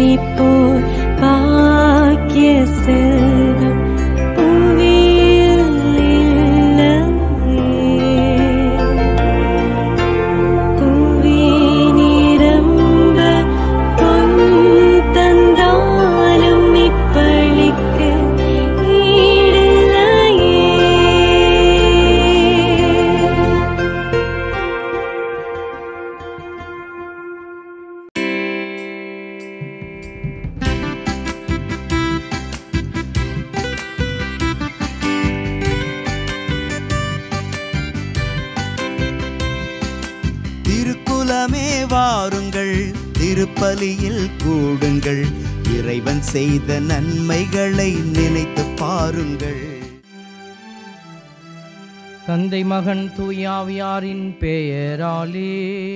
போல் பாக்கிய செல்வம் புவியில் இல்லையே. புவி நிரம்ப பொன் தந்தாலும் இப்பளிக்கு ஈடில்லையே திருக்குலமே வாருங்கள் திருப்பலியில் கூடுங்கள் இறைவன் செய்த நன்மைகளை நினைத்து பாருங்கள் தந்தை மகன் தூயாவியாரின் பெயராலே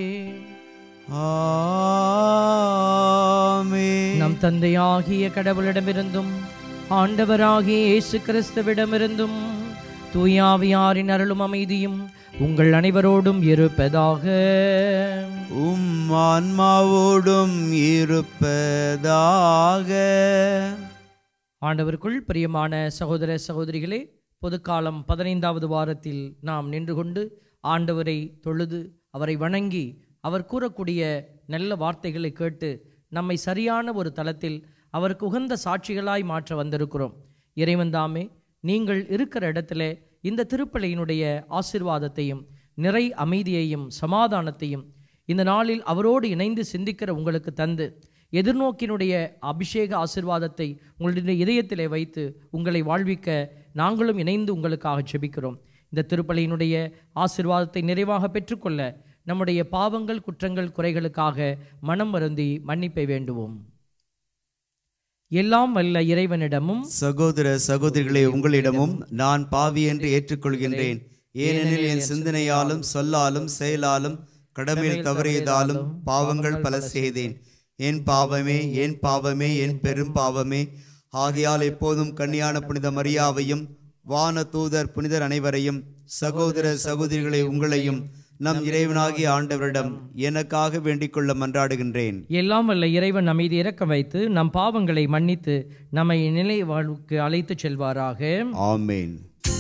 ஆமென். நம் தந்தையாகிய கடவுளிடமிருந்தும் ஆண்டவராகிய இயேசு கிறிஸ்துவிடமிருந்தும் தூயாவியாரின் அருளும் அமைதியும் உங்கள் அனைவரோடும் இருப்பதாக உம் ஆன்மாவோடும் இருப்பதாக ஆண்டவருக்குள் பிரியமான சகோதர சகோதரிகளே பொதுக்காலம் பதினைந்தாவது வாரத்தில் நாம் நின்று கொண்டு ஆண்டவரை தொழுது அவரை வணங்கி அவர் கூறக்கூடிய நல்ல வார்த்தைகளை கேட்டு நம்மை சரியான ஒரு தளத்தில் அவருக்கு உகந்த சாட்சிகளாய் மாற்ற வந்திருக்கிறோம் இறைவன் தாமே நீங்கள் இருக்கிற இடத்துல இந்த திருப்பலியினுடைய ஆசீர்வாதத்தையும் நிறை அமைதியையும் சமாதானத்தையும் இந்த நாளில் அவரோடு இணைந்து சிந்திக்கிற உங்களுக்கு தந்து எதிர்நோக்கினுடைய அபிஷேக ஆசிர்வாதத்தை உங்களுடைய இதயத்திலே வைத்து உங்களை வாழ்விக்க நாங்களும் இணைந்து உங்களுக்காக ஜெபிக்கிறோம் இந்த திருப்பலியினுடைய ஆசிர்வாதத்தை நிறைவாக பெற்றுக்கொள்ள நம்முடைய பாவங்கள் குற்றங்கள் குறைகளுக்காக மனம் வருந்தி மன்னிப்பை வேண்டுவோம் எல்லாம் வல்ல இறைவனிடமும் சகோதர சகோதரிகளே உங்களிடமும் நான் பாவி என்று ஏற்றுக்கொள்கின்றேன் ஏனெனில் என் சிந்தனையாலும் சொல்லாலும் செயலாலும் கடமையில் தவறியதாலும் பாவங்கள் பல செய்தேன் என் பாவமே என் பாவமே என் பெரும் பாவமே ஆகையால் எப்போதும் கன்னியான புனித மரியாவையும் வான தூதர் புனிதர் அனைவரையும் சகோதர சகோதரிகளை உங்களையும் நம் இறைவனாகிய ஆண்டவரிடம் எனக்காக வேண்டிக் கொள்ள மன்றாடுகின்றேன் எல்லாம் வல்ல இறைவன் அமைதி இறக்க வைத்து நம் பாவங்களை மன்னித்து நம்மை நிலை வாழ்வுக்கு அழைத்துச் செல்வாராக ஆமேன்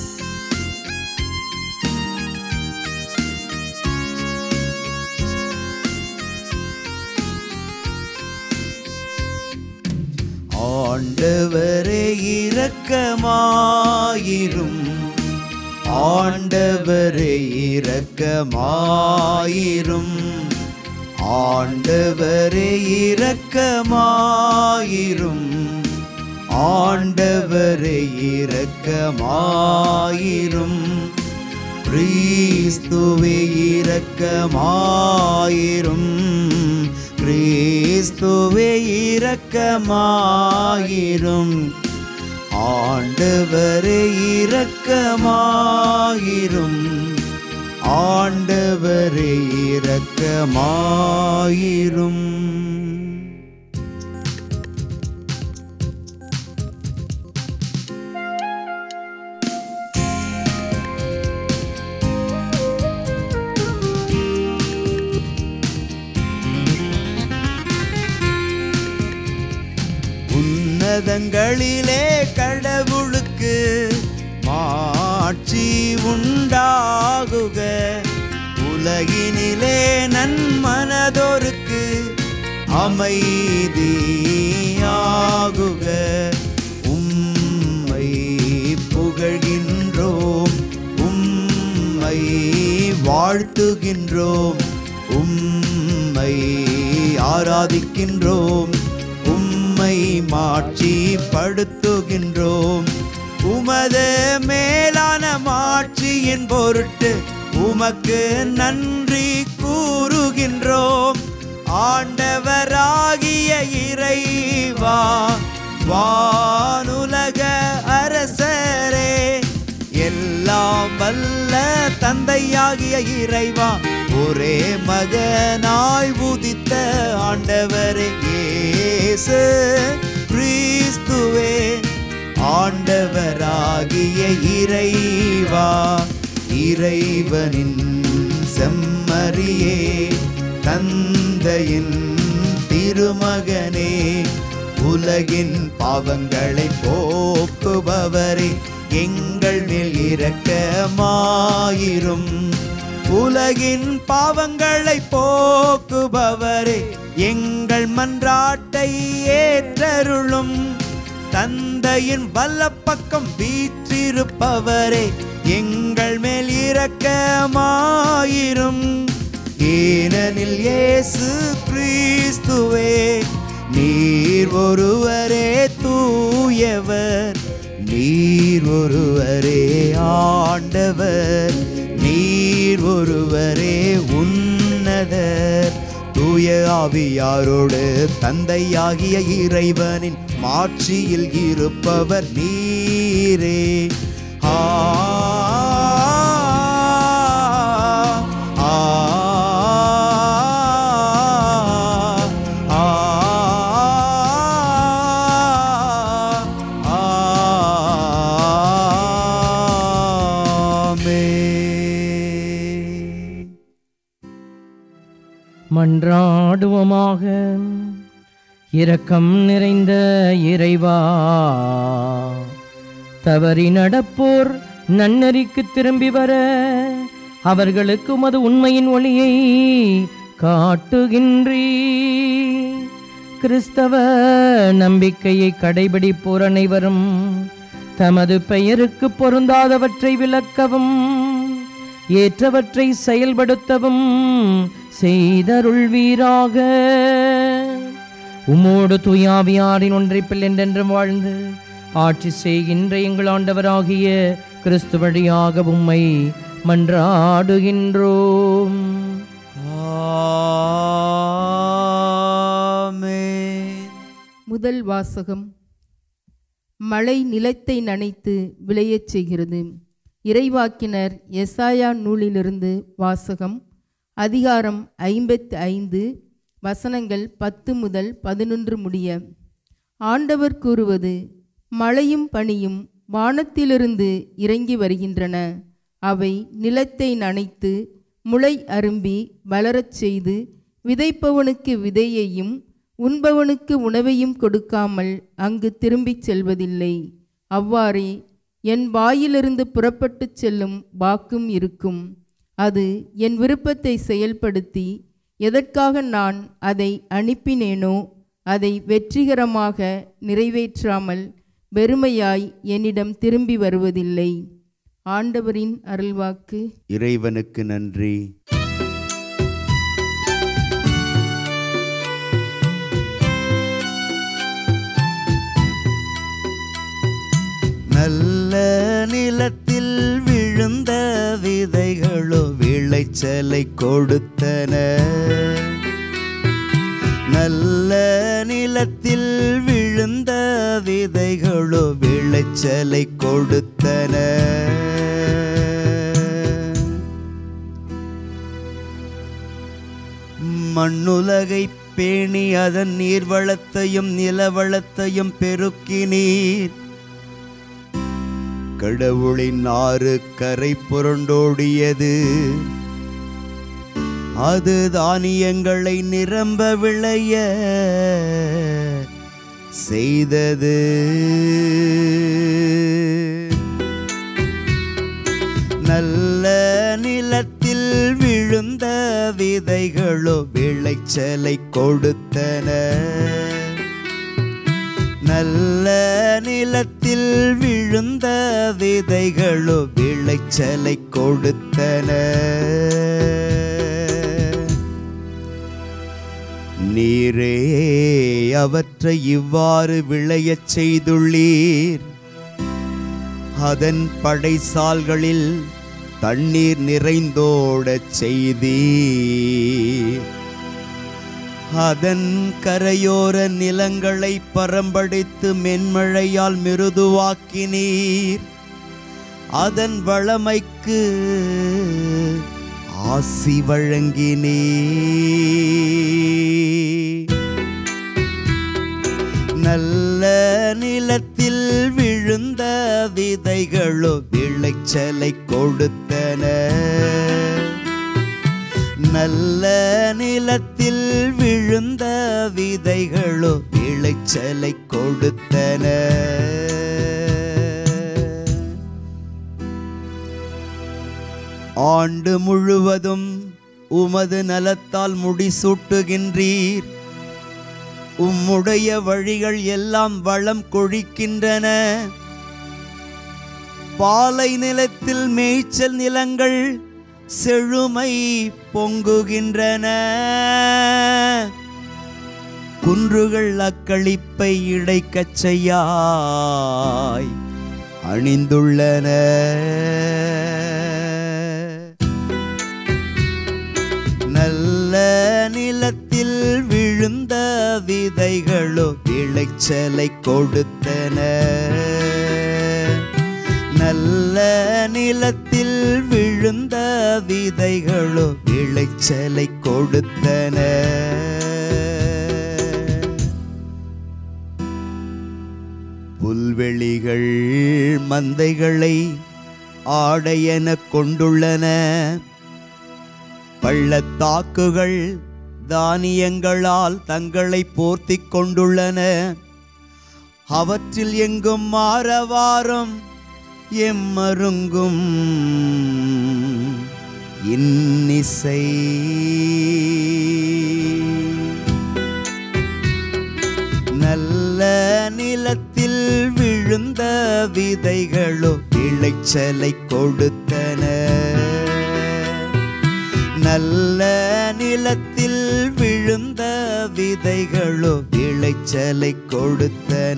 ஆண்டவரே இரக்கமாயிரும் ஆண்டவரே இரக்கமாயிரும் ஆண்டவரே இரக்கமாயிரும் ஆண்டவரே இரக்கமாயிரும் கிறிஸ்துவே இரக்கமாயிரும் கிறிஸ்துவே இரக்கமாயிரும் ஆண்டவரே இரக்கமாயிரும் ஆண்டவரே இரக்கமாயிரும் உன்னதங்களிலே கடவுளுக்கு மாட்சி உண்டாகுக உலகினிலே நன்மனதோருக்கு அமைதியாகுக உம்மை புகழ்கின்றோம் உம்மை வாழ்த்துகின்றோம் உம்மை ஆராதிக்கின்றோம் உம்மை மாட்சி படுத்துகின்றோம் உமது மேலான மாட்சியின் பொருட்டு உமக்கு நன்றி கூறுகின்றோம் ஆண்டவராகிய இறைவா வானுலக அரசரே எல்லாம் வல்ல தந்தையாகிய இறைவா ஒரே மகனாய் உதித்த ஆண்டவரே இயேசு கிறிஸ்துவே ஆண்டவராகிய இறைவா இறைவனின் செம்மறியே தந்தையின் திருமகனே உலகின் பாவங்களை போக்குபவரே எங்கள் மேல் இரக்கமாயிரும் உலகின் பாவங்களை போக்குபவரே எங்கள் மன்றாட்டை ஏற்றருளும் தந்தையின் வல்லப்பக்கம் வீற்றிருப்பவரே எங்கள் மேல் இரக்கமாயிரும் ஏனெனில் இயேசு கிறிஸ்துவே நீர் ஒருவரே தூயவர் நீர் ஒருவரே ஆண்டவர் நீர் ஒருவரே உன்னதர் தூய ஆவியாரோடு தந்தையாகிய இறைவனின் மாட்சியில் இருப்பவர் நீரே ஆ ஆ, ஆ, ஆமென். மன்றாடுவோமாக இரக்கம் நிறைந்த இறைவா தவறி நடப்போர் நன்னறிக்கு திரும்பி வர அவர்களுக்கு உமது உண்மையின் ஒளியை காட்டுகின்றீ கிறிஸ்தவ நம்பிக்கையை கடைபிடிப்போர் அனைவரும் தமது பெயருக்கு பொருந்தாதவற்றை விளக்கவும் ஏற்றவற்றை செயல்படுத்தவும் செய்தருள்வீராக உம்மோடு தூயாவியாரின் ஒன்றைப்பில் என்றென்றும் வாழ்ந்து ஆட்சி செய்கின்ற எங்கள் ஆண்டவராகிய கிறிஸ்து வழியாக உம்மை மன்றாடுகின்றோம் ஆமென். முதல் வாசகம் மழை நிலத்தை நனைத்து விளையச் செய்கிறது இறைவாக்கினர் எசாயா நூலிலிருந்து வாசகம் அதிகாரம் ஐம்பத்தி ஐந்து வசனங்கள் பத்து முதல் பதினொன்று முடிய ஆண்டவர் கூறுவது மழையும் பனியும் வானத்திலிருந்து இறங்கி வருகின்றன அவை நிலத்தை நனைத்து முளை அரும்பி வளரச் செய்து விதைப்பவனுக்கு விதையையும் உண்பவனுக்கு உணவையும் கொடுக்காமல் அங்கு திரும்பிச் செல்வதில்லை அவ்வாறே என் வாயிலிருந்து புறப்பட்டுச் செல்லும் வாக்கும் இருக்கும் அது என் விருப்பத்தை செயல்படுத்தி எதற்காக நான் அதை அனுப்பினேனோ அதை வெற்றிகரமாக நிறைவேற்றாமல் வெறுமையாய் என்னிடம் திரும்பி வருவதில்லை ஆண்டவரின் அருள்வாக்கு இறைவனுக்கு நன்றி நல்ல நிலத்தில் விழுந்த விதைகளோ விளைச்சலை கொடுத்தன நல்ல நிலத்தில் விழுந்த விதைகளோ விளைச்சலை கொடுத்தன மண்ணுலகை பேணி அதன் நீர்வளத்தையும் நிலவளத்தையும் பெருக்கினீர் கடவுளின் ஆறு கரை புரண்டோடியது அது தானியங்களை நிரம்ப விளைய செய்தது நல்ல நிலத்தில் விழுந்த விதைகளோ விளைச்சலை கொடுத்தன நல்ல நிலத்தில் விழுந்த விதைகளோ விளைச்சலை கொடுத்தன நீரே அவற்றை இவ்வாறு விளையச் செய்துள்ளீர் அதன் படைசால்களில் தண்ணீர் நிறைந்தோடச் செய்தீர் அதன் கரையோர நிலங்களை பரம்படித்து மென்மழையால் மிருதுவாக்கினீர் அதன் வளமைக்கு ஆசி வழங்கினீர் நல்ல நிலத்தில் விழுந்த விதைகளோ விளைச்சலை கொடுத்தன நல்ல நிலத்தில் விழுந்த விதைகளோ விளைச்சலை கொடுத்தன ஆண்டு முழுவதும் உமது நலத்தால் முடிசூட்டுகின்றீர் உம்முடைய வழிகள் எல்லாம் வளம் கொழிக்கின்றன பாலை நிலத்தில் மேய்ச்சல் நிலங்கள் செழுமை பொங்குகின்றன குன்றுகள் அக்களிப்பை இடைக்கச் செய்யாய் அணிந்துள்ளன நல்ல நிலத்தில் விழுந்த விதைகளோ விளைச்சலை கொடுத்தன நல்ல நிலத்தில் விழுந்த விதைகளோ விளைச்சலை கொடுத்தன புல்வெளிகள் மந்தைகளை ஆடையென கொண்டுள்ளன பள்ளத்தாக்குகள் தானியங்களால் தங்களை போர்த்திக் கொண்டுள்ளன அவற்றில் எங்கும் மாறவாரம் எம்மருங்கும் இன்னிசை நல்ல நிலத்தில் விழுந்த விதைகளோ விளைச்சலை கொடுத்தன நல்ல நிலத்தில் விழுந்த விதைகளோ விளைச்சலை கொடுத்தன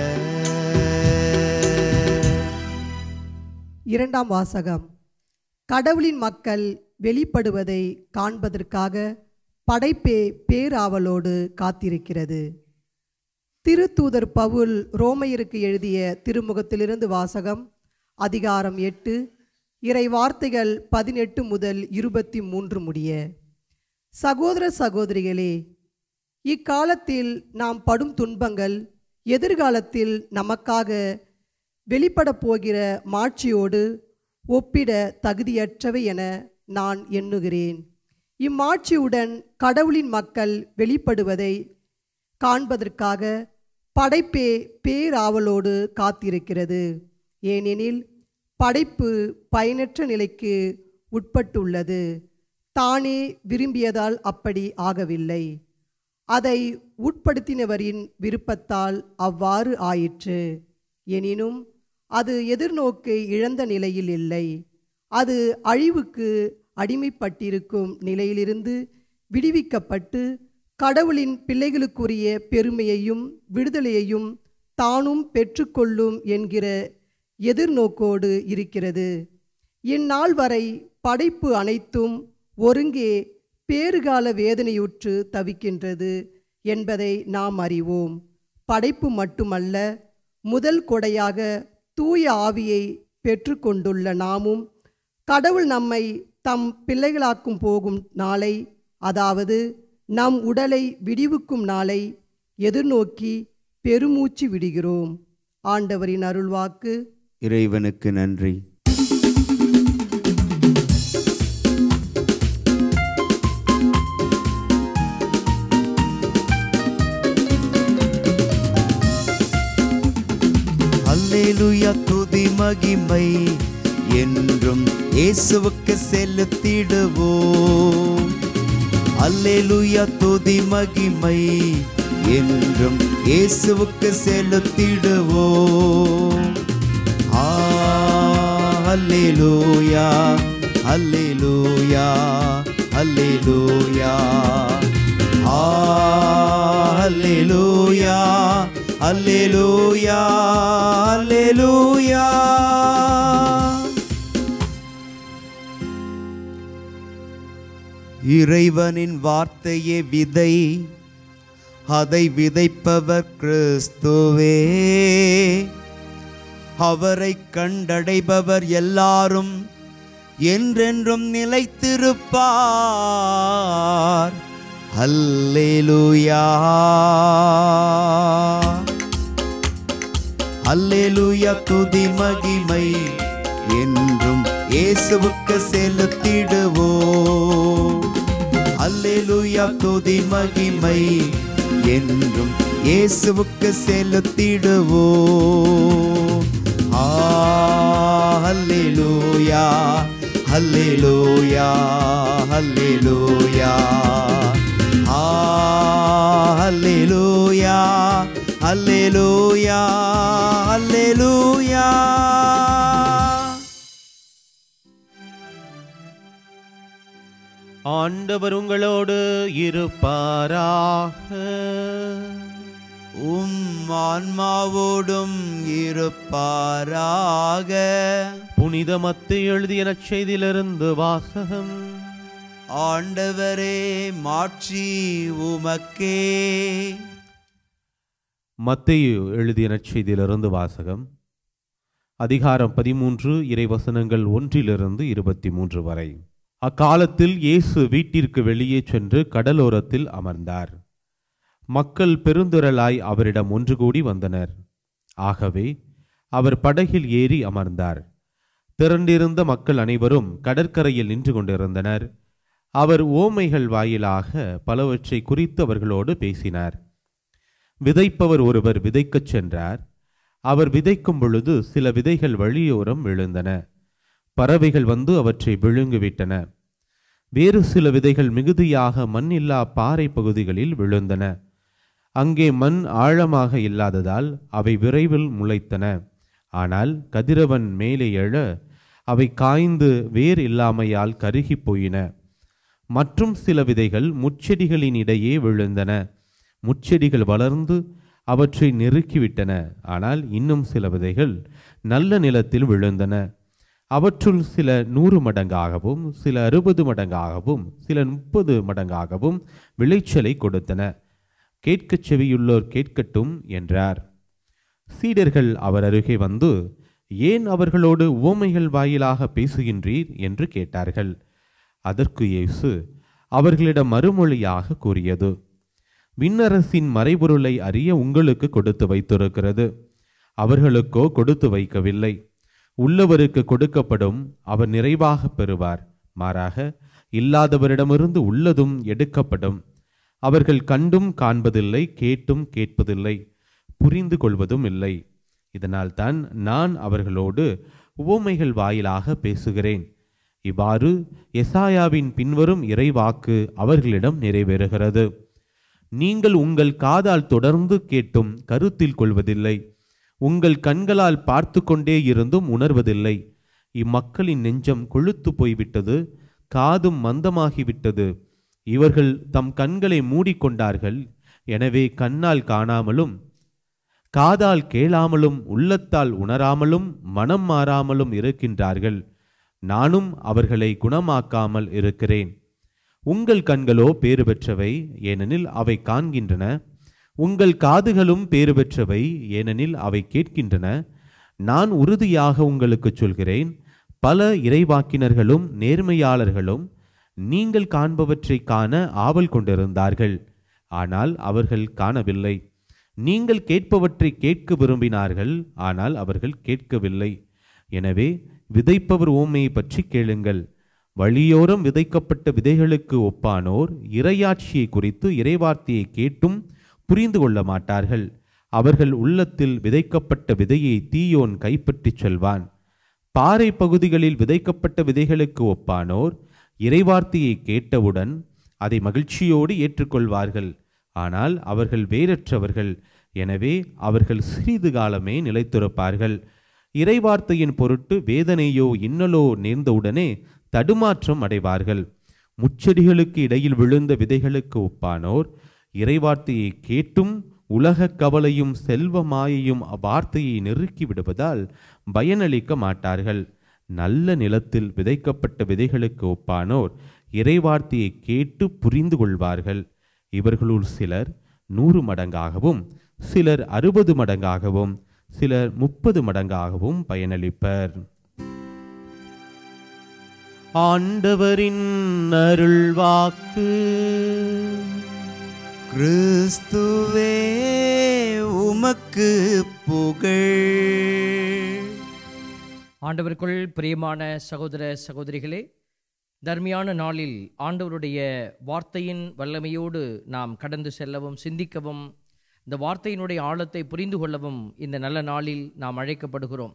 இரண்டாம் வாசகம் கடவுளின் மக்கள் வெளிப்படுவதை காண்பதற்காக படைப்பே பேராவலோடு காத்திருக்கிறது திருத்தூதர் பவுல் ரோமையருக்கு எழுதிய திருமுகத்திலிருந்து வாசகம் அதிகாரம் எட்டு இறை வார்த்தைகள் பதினெட்டு முதல் இருபத்தி மூன்று முடிய சகோதர சகோதரிகளே இக்காலத்தில் நாம் படும் துன்பங்கள் எதிர்காலத்தில் நமக்காக வெளிப்படப் போகிற மாட்சியோடு ஒப்பிட தகுதியற்றவை என நான் எண்ணுகிறேன் இம்மாட்சியுடன் கடவுளின் மக்கள் வெளிப்படுவதை காண்பதற்காக படைப்பே பேராவலோடு காத்திருக்கிறது ஏனெனில் படைப்பு பயனற்ற நிலைக்கு உட்பட்டுள்ளது தானே விரும்பியதால் அப்படி ஆகவில்லை அதை உட்படுத்தினவரின் விருப்பத்தால் அவ்வாறு ஆயிற்று எனினும் அது எதிர்நோக்கை இழந்த நிலையில் இல்லை அது அழிவுக்கு அடிமைப்பட்டிருக்கும் நிலையிலிருந்து விடுவிக்கப்பட்டு கடவுளின் பிள்ளைகளுக்குரிய பெருமையையும் விடுதலையையும் தானும் பெற்றுக்கொள்ளும் என்கிற எதிர்நோக்கோடு இருக்கிறது இந்நாள் வரை படைப்பு அனைத்தும் ஒருங்கே பேறுகால வேதனையுற்று தவிக்கின்றது என்பதை நாம் அறிவோம் படைப்பு மட்டுமல்ல முதல் கொடையாக தூய ஆவியை பெற்றுக்கொண்டுள்ள நாமும் கடவுள் நம்மை தம் பிள்ளைகளாக்கும் போகும் நாளை அதாவது நம் உடலை விடிவுக்கும் நாளை எதிர்நோக்கி பெருமூச்சு விடுகிறோம் ஆண்டவரின் அருள்வாக்கு இறைவனுக்கு நன்றி அல்லேலூயா துதி மகிமை என்றும் இயேசுவுக்கு செலுத்திடுவோம் அல்லேலூயா துதி மகிமை என்றும் இயேசுவுக்கு செலுத்திடுவோம் ஆ, அல்லேலூயா அல்லேலூயா அல்லேலூயா ஆ, அல்லேலூயா அல்லேலூயா அல்லேலூயா இறைவனின் வார்த்தையே விதை அதை விதைப்பவர் கிறிஸ்துவே அவரை கண்டடைபவர் எல்லாரும் என்றென்றும் நிலைத்திருப்பார் அல்லேலூயா அல்லேலூயா துதி மகிமை என்றும் இயேசுவுக்கு செலுத்திடுவோம் அல்லேலூயா துதி மகிமை என்றும் இயேசுவுக்கு செலுத்திடுவோ அல்லேலூயா அல்லேலூயா அல்லேலூயா அல்லேலூயா அல்லேலூயா அல்லேலூயா ஆண்டவர் உங்களோடு இருப்பாராக உம் ஆன்மாவோடும் இருப்பாராக புனித மத்து எழுதிய நற்செய்தியிலிருந்து வாசகம் ஆண்டவரே மாட்சி உமக்கே மத்தேயு எழுதிய நற்செய்தியிலிருந்து வாசகம் அதிகாரம் பதிமூன்று இறைவசனங்கள் ஒன்றிலிருந்து இருபத்தி மூன்று வரை அக்காலத்தில் இயேசு வீட்டிற்கு வெளியே சென்று கடலோரத்தில் அமர்ந்தார் மக்கள் பெருந்திரளாய் அவரிடம் ஒன்று கூடி வந்தனர் ஆகவே அவர் படகில் ஏறி அமர்ந்தார் திரண்டிருந்த மக்கள் அனைவரும் கடற்கரையில் நின்று கொண்டிருந்தனர் அவர் ஓமைகள் வாயிலாக பலவற்றை குறித்து அவர்களோடு பேசினார் விதைப்பவர் ஒருவர் விதைக்கச் சென்றார் அவர் விதைக்கும் பொழுது சில விதைகள் வழியோரம் விழுந்தன பறவைகள் வந்து அவற்றை விழுங்கிவிட்டன வேறு சில விதைகள் மிகுதியாக மண் இல்லா பாறை பகுதிகளில் விழுந்தன அங்கே மண் ஆழமாக இல்லாததால் அவை விரைவில் முளைத்தன ஆனால் கதிரவன் மேலே எழ அவை காய்ந்து வேர் இல்லாமையால் கருகிப் போயின மற்றும் சில விதைகள் முட்செடிகளின் இடையே விழுந்தன முட்செடிகள் வளர்ந்து அவற்றை நெருக்கிவிட்டன ஆனால் இன்னும் சில விதைகள் நல்ல நிலத்தில் விழுந்தன அவற்றுள் சில நூறு மடங்காகவும் சில அறுபது மடங்காகவும் சில முப்பது மடங்காகவும் விளைச்சலை கொடுத்தன கேட்கச் செவியுள்ளோர் கேட்கட்டும் என்றார் சீடர்கள் அவர் அருகே வந்து ஏன் அவர்களோடு உவமைகள் வாயிலாக பேசுகின்றீர் என்று கேட்டார்கள் அதற்கு இயேசு அவர்களிடம் மறுமொழியாக கூறியது விண்ணரசின் மறைபொருளை அறிய உங்களுக்கு கொடுத்து வைத்திருக்கிறது அவர்களுக்கோ கொடுத்து வைக்கவில்லை உள்ளவருக்கு கொடுக்கப்படும் அவர் நிறைவாக பெறுவார் மாறாக இல்லாதவரிடமிருந்து உள்ளதும் எடுக்கப்படும் அவர்கள் கண்டும் காண்பதில்லை கேட்டும் கேட்பதில்லை புரிந்து கொள்வதும் இல்லை இதனால்தான் நான் அவர்களோடு உவமைகள் வாயிலாக பேசுகிறேன் இவ்வாறு எசாயாவின் பின்வரும் இறைவாக்கு அவர்களிடம் நிறைவேறுகிறது நீங்கள் உங்கள் காதால் தொடர்ந்து கேட்டும் கருத்தில் கொள்வதில்லை உங்கள் கண்களால் பார்த்து கொண்டே இருந்தும் உணர்வதில்லை இம்மக்களின் நெஞ்சம் கொழுத்து போய்விட்டது காதும் மந்தமாகிவிட்டது இவர்கள் தம் கண்களை மூடிக்கொண்டார்கள் எனவே கண்ணால் காணாமலும் காதால் கேளாமலும் உள்ளத்தால் உணராமலும் மனம் மாறாமலும் இருக்கின்றார்கள் நானும் அவர்களை குணமாக்காமல் இருக்கிறேன் உங்கள் கண்களோ பேறு பெற்றவை ஏனெனில் அவை காண்கின்றன உங்கள் காதுகளும் பேறு பெற்றவை ஏனெனில் அவை கேட்கின்றன நான் உறுதியாக உங்களுக்கு சொல்கிறேன் பல இறைவாக்கினர்களும் நேர்மையாளர்களும் நீங்கள் காண்பவற்றை காண ஆவல் கொண்டிருந்தார்கள் ஆனால் அவர்கள் காணவில்லை நீங்கள் கேட்பவற்றை கேட்க விரும்பினார்கள் ஆனால் அவர்கள் கேட்கவில்லை எனவே விதைப்பவர் ஓமையை பற்றி கேளுங்கள் வழியோரம் விதைக்கப்பட்ட விதைகளுக்கு ஒப்பானோர் இறையாட்சியை குறித்து இறைவார்த்தையை கேட்டும் புரிந்து கொள்ள மாட்டார்கள் அவர்கள் உள்ளத்தில் விதைக்கப்பட்ட விதையை தீயோன் கைப்பற்றிச் செல்வான் பாறை பகுதிகளில் விதைக்கப்பட்ட விதைகளுக்கு ஒப்பானோர் இறைவார்த்தையை கேட்டவுடன் அதை மகிழ்ச்சியோடு ஏற்றுக்கொள்வார்கள் ஆனால் அவர்கள் வேறற்றவர்கள் எனவே அவர்கள் சிறிது காலமே நிலைத்திருப்பார்கள் இறைவார்த்தையின் பொருட்டு வேதனையோ இன்னலோ நேர்ந்தவுடனே தடுமாற்றம் அடைவார்கள் முச்செடிகளுக்கு இடையில் விழுந்த விதைகளுக்கு ஒப்பானோர் இறைவார்த்தையை கேட்டும் உலகக் கவலையும் செல்வ மாயையும் அவ்வார்த்தையை நெருக்கி விடுவதால் பயனளிக்க மாட்டார்கள் நல்ல நிலத்தில் விதைக்கப்பட்ட விதைகளுக்கு ஒப்பானோர் இறைவார்த்தையை கேட்டு புரிந்து கொள்வார்கள் இவர்களுள் சிலர் நூறு மடங்காகவும் சிலர் அறுபது மடங்காகவும் சிலர் முப்பது மடங்காகவும் பயனளிப்பர் ஆண்டவரின் அருள்வாக்கு கிறிஸ்துவே உமக்கு புகழ் ஆண்டவருக்குள் பிரியமான சகோதர சகோதரிகளே தர்மியான நாளில் ஆண்டவருடைய வார்த்தையின் வல்லமையோடு நாம் கடந்து செல்லவும் சிந்திக்கவும் இந்த வார்த்தையினுடைய ஆழத்தை புரிந்து கொள்ளவும் இந்த நல்ல நாளில் நாம் அழைக்கப்படுகிறோம்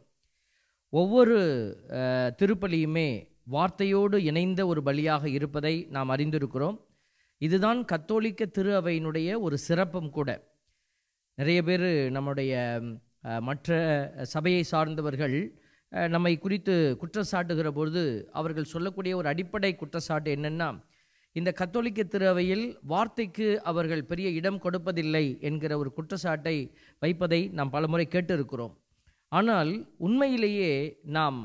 ஒவ்வொரு அஹ், திருப்பலியுமே வார்த்தையோடு இணைந்த ஒரு பலியாக இருப்பதை நாம் அறிந்திருக்கிறோம் இதுதான் கத்தோலிக்க திரு அவையினுடைய ஒரு சிறப்பும் கூட நிறைய பேர் நம்முடைய அஹ், மற்ற சபையை சார்ந்தவர்கள் அஹ், நம்மை குறித்து குற்றச்சாட்டுகிற பொழுது அவர்கள் சொல்லக்கூடிய ஒரு அடிப்படை குற்றச்சாட்டு என்னன்னா இந்த கத்தோலிக்க திருவையில் வார்த்தைக்கு அவர்கள் பெரிய இடம் கொடுப்பதில்லை என்கிற ஒரு குற்றச்சாட்டை வைப்பதை நாம் பலமுறை கேட்டிருக்கிறோம் ஆனால் உண்மையிலேயே நாம்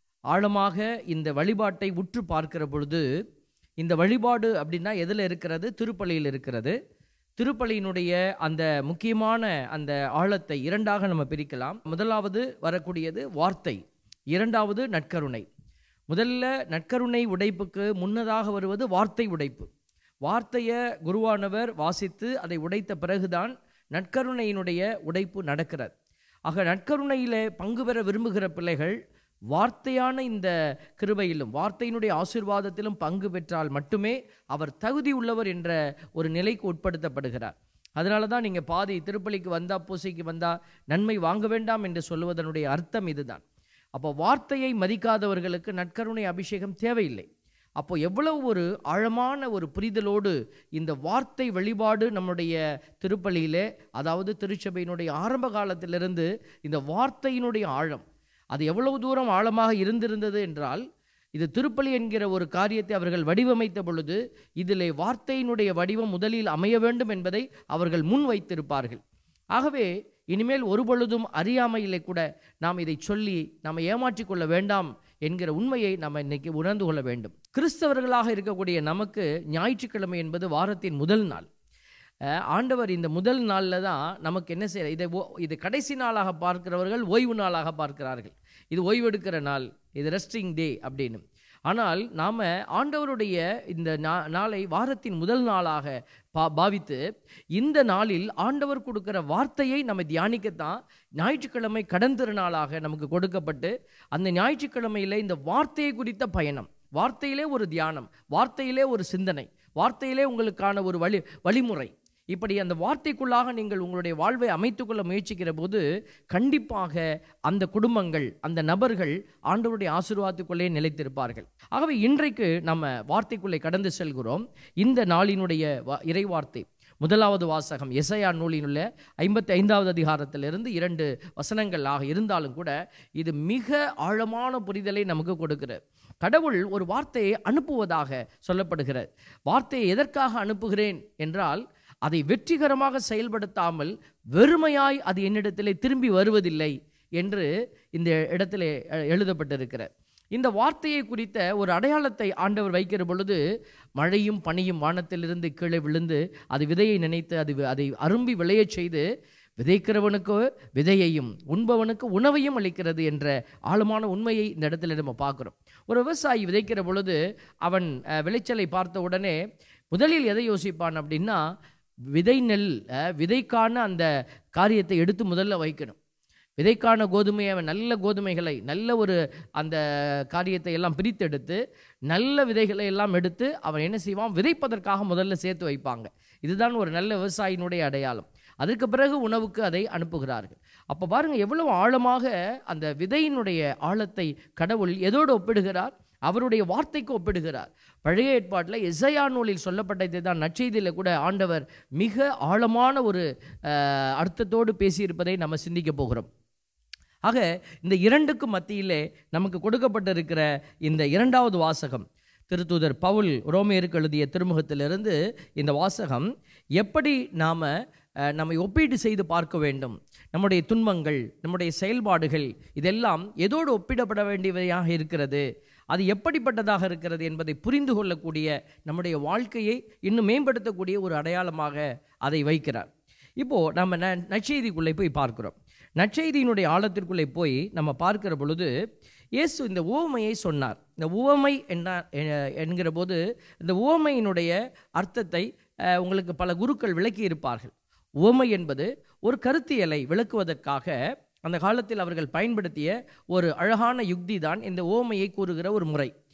ஆழமாக இந்த வழிபாட்டை உற்று பார்க்கிற பொழுது இந்த வழிபாடு அப்படின்னா எதில் இருக்கிறது திருப்பலியில் இருக்கிறது திருப்பலியினுடைய அந்த முக்கியமான அந்த ஆழத்தை இரண்டாக நம்ம பிரிக்கலாம் முதலாவது வரக்கூடியது வார்த்தை இரண்டாவது நற்கருணை முதல்ல நற்கருணை உடைப்புக்கு முன்னதாக வருவது வார்த்தை உடைப்பு வார்த்தையை குருவானவர் வாசித்து அதை உடைத்த பிறகுதான் நற்கருணையினுடைய உடைப்பு நடக்கிறது ஆக நற்கருணையிலே பங்கு பெற விரும்புகிற பிள்ளைகள் வார்த்தையான இந்த கிருபையிலும் வார்த்தையினுடைய ஆசீர்வாதத்திலும் பங்கு பெற்றால் மட்டுமே அவர் தகுதி உள்ளவர் என்ற ஒரு நிலைக்கு உட்படுத்தப்படுகிறார் அதனால தான் நீங்கள் பாதி திருப்பலிக்கு வந்தா பூசைக்கு வந்தா நன்மை வாங்க வேண்டாம் என்று சொல்லுவதனுடைய அர்த்தம் இதுதான் அப்போ வார்த்தையை மதிக்காதவர்களுக்கு நற்கருணை அபிஷேகம் தேவையில்லை அப்போ எவ்வளவு ஒரு ஆழமான ஒரு புரிதலோடு இந்த வார்த்தை வழிபாடு நம்முடைய திருப்பலியிலே அதாவது திருச்சபையினுடைய ஆரம்ப காலத்திலிருந்து இந்த வார்த்தையினுடைய ஆழம் அது எவ்வளவு தூரம் ஆழமாக இருந்திருந்தது என்றால் இது திருப்பலி என்கிற ஒரு காரியத்தை அவர்கள் வடிவமைத்த பொழுது இதிலே வார்த்தையினுடைய வடிவம் முதலில் அமைய வேண்டும் என்பதை அவர்கள் முன் வைத்திருப்பார்கள் ஆகவே இனிமேல் ஒரு பொழுதும் அறியாமையிலே கூட நாம் இதை சொல்லி நாம் ஏமாற்றிக் கொள்ள வேண்டாம் என்கிற உண்மையை நாம் இன்னைக்கு உணர்ந்து கொள்ள வேண்டும் கிறிஸ்தவர்களாக இருக்கக்கூடிய நமக்கு ஞாயிற்றுக்கிழமை என்பது வாரத்தின் முதல் நாள் அஹ், ஆண்டவர் இந்த முதல் நாளில் தான் நமக்கு என்ன செய்ய இதை ஓ- இது கடைசி நாளாக பார்க்கிறவர்கள் ஓய்வு நாளாக பார்க்கிறார்கள் இது ஓய்வெடுக்கிற நாள் இது ரெஸ்டிங் டே அப்படின்னு ஆனால் நாம் ஆண்டவருடைய இந்த நா- நாளை வாரத்தின் முதல் நாளாக பா பாவித்து இந்த நாளில் ஆண்டவர் கொடுக்கிற வார்த்தையை நம்ம தியானிக்கத்தான் ஞாயிற்றுக்கிழமை கடன் திருநாளாக நமக்கு கொடுக்கப்பட்டு அந்த ஞாயிற்றுக்கிழமையில இந்த வார்த்தையை குறித்த பயணம் வார்த்தையிலே ஒரு தியானம் வார்த்தையிலே ஒரு சிந்தனை வார்த்தையிலே உங்களுக்கான ஒரு வழி வழிமுறை இப்படி அந்த வார்த்தைக்குள்ளாக நீங்கள் உங்களுடைய வாழ்வை அமைத்துக்கொள்ள முயற்சிக்கிற போது கண்டிப்பாக அந்த குடும்பங்கள் அந்த நபர்கள் ஆண்டவருடைய ஆசீர்வாதத்துக்குள்ளே நிலைத்திருப்பார்கள் ஆகவே இன்றைக்கு நம்ம வார்த்தைக்குள்ளே கடந்து செல்கிறோம் இந்த நாளினுடைய வா- இறைவார்த்தை முதலாவது வாசகம் எசையா நூலினுள்ள ஐம்பத்தி ஐந்தாவது அதிகாரத்திலிருந்து இரண்டு வசனங்களாக இருந்தாலும் கூட இது மிக ஆழமான புரிதலை நமக்கு கொடுக்கிறது கடவுள் ஒரு வார்த்தையை அனுப்புவதாக சொல்லப்படுகிறது வார்த்தையை எதற்காக அனுப்புகிறேன் என்றால் அதை வெற்றிகரமாக செயல்படுத்தாமல் வெறுமையாய் அது என்னிடத்திலே திரும்பி வருவதில்லை என்று இந்த இடத்திலே அஹ், எழுதப்பட்டிருக்கிறது இந்த வார்த்தையை குறித்த ஒரு அடையாளத்தை ஆண்டவர் வைக்கிற பொழுது மழையும் பனியும் வானத்திலிருந்து கீழே விழுந்து அது விதையை நினைத்து அது வி- அதை அரும்பி விளையச் செய்து விதைக்கிறவனுக்கு விதையையும் உண்பவனுக்கு உணவையும் அளிக்கிறது என்ற ஆழமான உண்மையை இந்த இடத்துல நம்ம பார்க்குறோம் ஒரு விவசாயி விதைக்கிற பொழுது அவன் அஹ், விளைச்சலை பார்த்த உடனே முதலில் எதை யோசிப்பான் அப்படின்னா விதை நெல் அஹ், விதைக்கான அந்த காரியத்தை எடுத்து முதல்ல வைக்கணும் விதைக்கான கோதுமையை அவன் நல்ல கோதுமைகளை நல்ல ஒரு அந்த காரியத்தை எல்லாம் பிரித்தெடுத்து நல்ல விதைகளை எல்லாம் எடுத்து அவன் என்ன செய்வான் விதைப்பதற்காக முதல்ல சேர்த்து வைப்பாங்க இதுதான் ஒரு நல்ல விவசாயினுடைய அடையாளம் அதற்கு பிறகு உணவுக்கு அதை அனுப்புகிறார்கள் அப்போ பாருங்க எவ்வளவு ஆழமாக அந்த விதையினுடைய ஆழத்தை கடவுள் எதோடு ஒப்பிடுகிறார் அவருடைய வார்த்தைக்கு ஒப்பிடுகிறார் பழைய ஏற்பாட்டில் எசையா நூலில் சொல்லப்பட்டதை தான் நற்செய்தியில் கூட ஆண்டவர் மிக ஆழமான ஒரு அஹ், அர்த்தத்தோடு பேசியிருப்பதை நம்ம சிந்திக்க போகிறோம் ஆக இந்த இரண்டுக்கும் மத்தியிலே நமக்கு கொடுக்கப்பட்டிருக்கிற இந்த இரண்டாவது வாசகம் திருத்தூதர் பவுல் ரோமியருக்கு எழுதிய திருமுகத்திலிருந்து இந்த வாசகம் எப்படி நாம் நம்மை ஒப்பீடு செய்து பார்க்க வேண்டும் நம்முடைய துன்பங்கள் நம்முடைய செயல்பாடுகள் இதெல்லாம் எதோடு ஒப்பிடப்பட வேண்டியவையாக இருக்கிறது அது எப்படிப்பட்டதாக இருக்கிறது என்பதை புரிந்து கொள்ளக்கூடிய நம்முடைய வாழ்க்கையை இன்னும் மேம்படுத்தக்கூடிய ஒரு அடையாளமாக அதை வைக்கிறார் இப்போது நம்ம ந நற்செய்திக்குள்ளே போய் பார்க்கிறோம் நற்செய்தியினுடைய ஆழத்திற்குள்ளே போய் நம்ம பார்க்கிற பொழுது இயேசு இந்த உவமையை சொன்னார் இந்த உவமை என்ன எ- என்கிற போது இந்த உவமையினுடைய அர்த்தத்தை அஹ், உங்களுக்கு பல குருக்கள் விளக்கி இருப்பார்கள் உவமை என்பது ஒரு கருத்தியலை விளக்குவதற்காக அந்த காலத்தில் அவர்கள் பயன்படுத்திய ஒரு அழகான யுக்தி தான் இந்த உவமையை கூறுகிற ஒரு முறை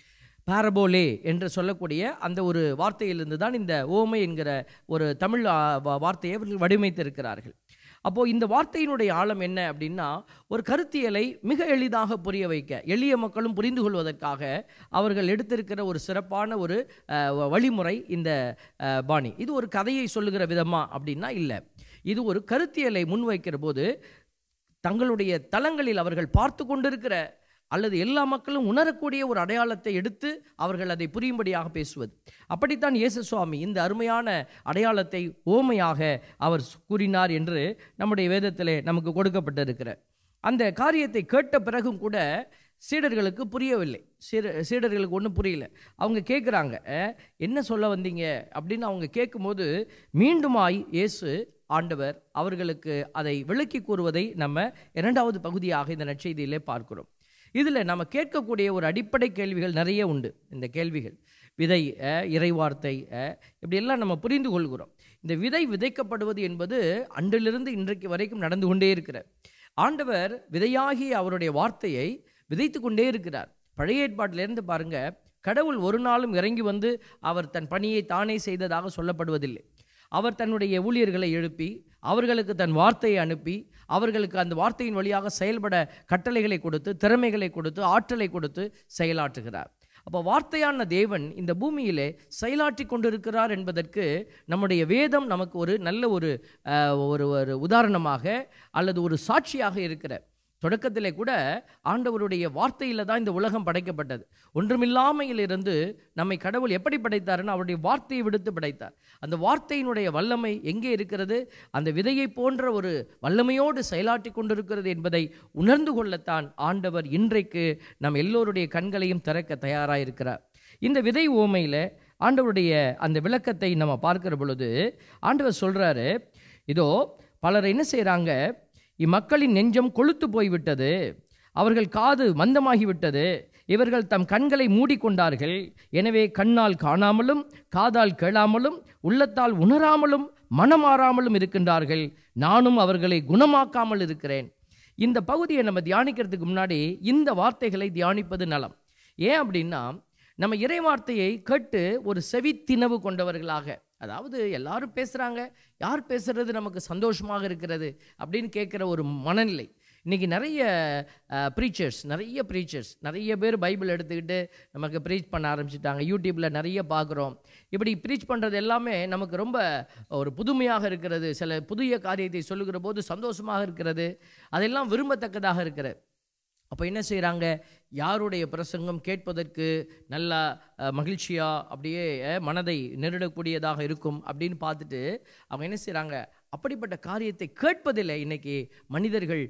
பாரபோலே என்று சொல்லக்கூடிய அந்த ஒரு வார்த்தையிலிருந்து தான் இந்த ஓமை என்கிற ஒரு தமிழ் ஆ, வா- வார்த்தையை அவர்கள் வடிவமைத்திருக்கிறார்கள் அப்போது இந்த வார்த்தையினுடைய ஆழம் என்ன அப்படின்னா ஒரு கருத்தியலை மிக எளிதாக புரிய வைக்க எளிய மக்களும் புரிந்து கொள்வதற்காக அவர்கள் எடுத்திருக்கிற ஒரு சிறப்பான ஒரு அஹ், வ- வழிமுறை இந்த அஹ், பாணி இது ஒரு கதையை சொல்லுகிற விதமா அப்படின்னா இல்லை இது ஒரு கருத்தியலை முன்வைக்கிற போது தங்களுடைய தளங்களில் அவர்கள் பார்த்து கொண்டிருக்கிற அல்லது எல்லா மக்களும் உணரக்கூடிய ஒரு அடையாளத்தை எடுத்து அவர்கள் அதை புரியும்படியாக பேசுவது அப்படித்தான் இயேசு சுவாமி இந்த அருமையான அடையாளத்தை ஓமையாக அவர் கூறினார் என்று நம்முடைய வேதத்திலே நமக்கு கொடுக்கப்பட்டிருக்கிற அந்த காரியத்தை கேட்ட பிறகும் கூட சீடர்களுக்கு புரியவில்லை சீட சீடர்களுக்கு ஒன்றும் புரியல அவங்க கேட்குறாங்க என்ன சொல்ல வந்தீங்க அப்படின்னு அவங்க கேட்கும்போது மீண்டுமாய் இயேசு ஆண்டவர் அவர்களுக்கு அதை விளக்கி கூறுவதை நம்ம இரண்டாவது பகுதியாக இந்த நற்செய்தியிலே பார்க்கிறோம் இதில் நம்ம கேட்கக்கூடிய ஒரு அடிப்படை கேள்விகள் நிறைய உண்டு இந்த கேள்விகள் விதை அஹ், இறைவார்த்தை அஹ், இப்படியெல்லாம் நம்ம புரிந்து கொள்கிறோம் இந்த விதை விதைக்கப்படுவது என்பது அன்றிலிருந்து இன்றைக்கு வரைக்கும் நடந்து கொண்டே இருக்கிற ஆண்டவர் விதையாகிய அவருடைய வார்த்தையை விதைத்து கொண்டே இருக்கிறார் பழைய ஏற்பாட்டிலிருந்து பாருங்க கடவுள் ஒரு நாளும் இறங்கி வந்து அவர் தன் பணியை தானே செய்ததாக சொல்லப்படுவதில்லை அவர் தன்னுடைய ஊழியர்களை எழுப்பி அவர்களுக்கு தன் வார்த்தையை அனுப்பி அவர்களுக்கு அந்த வார்த்தையின் வழியாக செயல்பட கட்டளைகளை கொடுத்து திறமைகளை கொடுத்து ஆற்றலை கொடுத்து செயலாற்றுகிறார் அப்போ வார்த்தையான தேவன் இந்த பூமியிலே செயலாற்றி கொண்டிருக்கிறார் என்பதற்கு நம்முடைய வேதம் நமக்கு ஒரு நல்ல ஒரு அஹ், ஒரு ஒரு உதாரணமாக அல்லது ஒரு சாட்சியாக இருக்கிற தொடக்கத்திலே கூட ஆண்டவருடைய வார்த்தையில் தான் இந்த உலகம் படைக்கப்பட்டது ஒன்றுமில்லாமையிலிருந்து நம்மை கடவுள் எப்படி படைத்தாருன்னு அவருடைய வார்த்தையை விடுத்து படைத்தார் அந்த வார்த்தையினுடைய வல்லமை எங்கே இருக்கிறது அந்த விதையை போன்ற ஒரு வல்லமையோடு செயலாற்றி கொண்டிருக்கிறது என்பதை உணர்ந்து கொள்ளத்தான் ஆண்டவர் இன்றைக்கு நம் எல்லோருடைய கண்களையும் திறக்க தயாராக இருக்கிறார் இந்த விதை ஓமையில் ஆண்டவருடைய அந்த விளக்கத்தை நம்ம பார்க்கிற பொழுது ஆண்டவர் சொல்றாரு இதோ பலர் என்ன செய்கிறாங்க இம்மக்களின் நெஞ்சம் கொழுத்து போய்விட்டது அவர்கள் காது மந்தமாகிவிட்டது இவர்கள் தம் கண்களை மூடிக்கொண்டார்கள் எனவே கண்ணால் காணாமலும் காதால் கேளாமலும் உள்ளத்தால் உணராமலும் மனமாறாமலும் இருக்கின்றார்கள் நானும் அவர்களை குணமாக்காமல் இருக்கிறேன் இந்த பகுதியை நம்ம தியானிக்கிறதுக்கு முன்னாடி இந்த வார்த்தைகளை தியானிப்பது நலம் ஏன் அப்படின்னா நம்ம இறை வார்த்தையை கேட்டு ஒரு செவித்தினவு கொண்டவர்களாக அதாவது எல்லாரும் பேசுகிறாங்க யார் பேசுறது நமக்கு சந்தோஷமாக இருக்கிறது அப்படின்னு கேட்குற ஒரு மனநிலை இன்றைக்கி நிறைய ப்ரீச்சர்ஸ் நிறைய ப்ரீச்சர்ஸ் நிறைய பேர் பைபிள் எடுத்துக்கிட்டு நமக்கு ப்ரீச் பண்ண ஆரம்பிச்சிட்டாங்க யூடியூப்பில் நிறைய பார்க்குறோம் இப்படி ப்ரீச் பண்ணுறது எல்லாமே நமக்கு ரொம்ப ஒரு புதுமையாக இருக்கிறது சில புதிய காரியத்தை சொல்லுகிற போது சந்தோஷமாக இருக்கிறது அதெல்லாம் விரும்பத்தக்கதாக இருக்கிறது அப்போ என்ன செய்கிறாங்க யாருடைய பிரசங்கம் கேட்பதற்கு நல்லா அஹ், மகிழ்ச்சியா அப்படியே அஹ், மனதை நெருடக்கூடியதாக இருக்கும் அப்படின்னு பார்த்துட்டு அவங்க என்ன செய்கிறாங்க அப்படிப்பட்ட காரியத்தை கேட்பதில் இன்னைக்கு மனிதர்கள்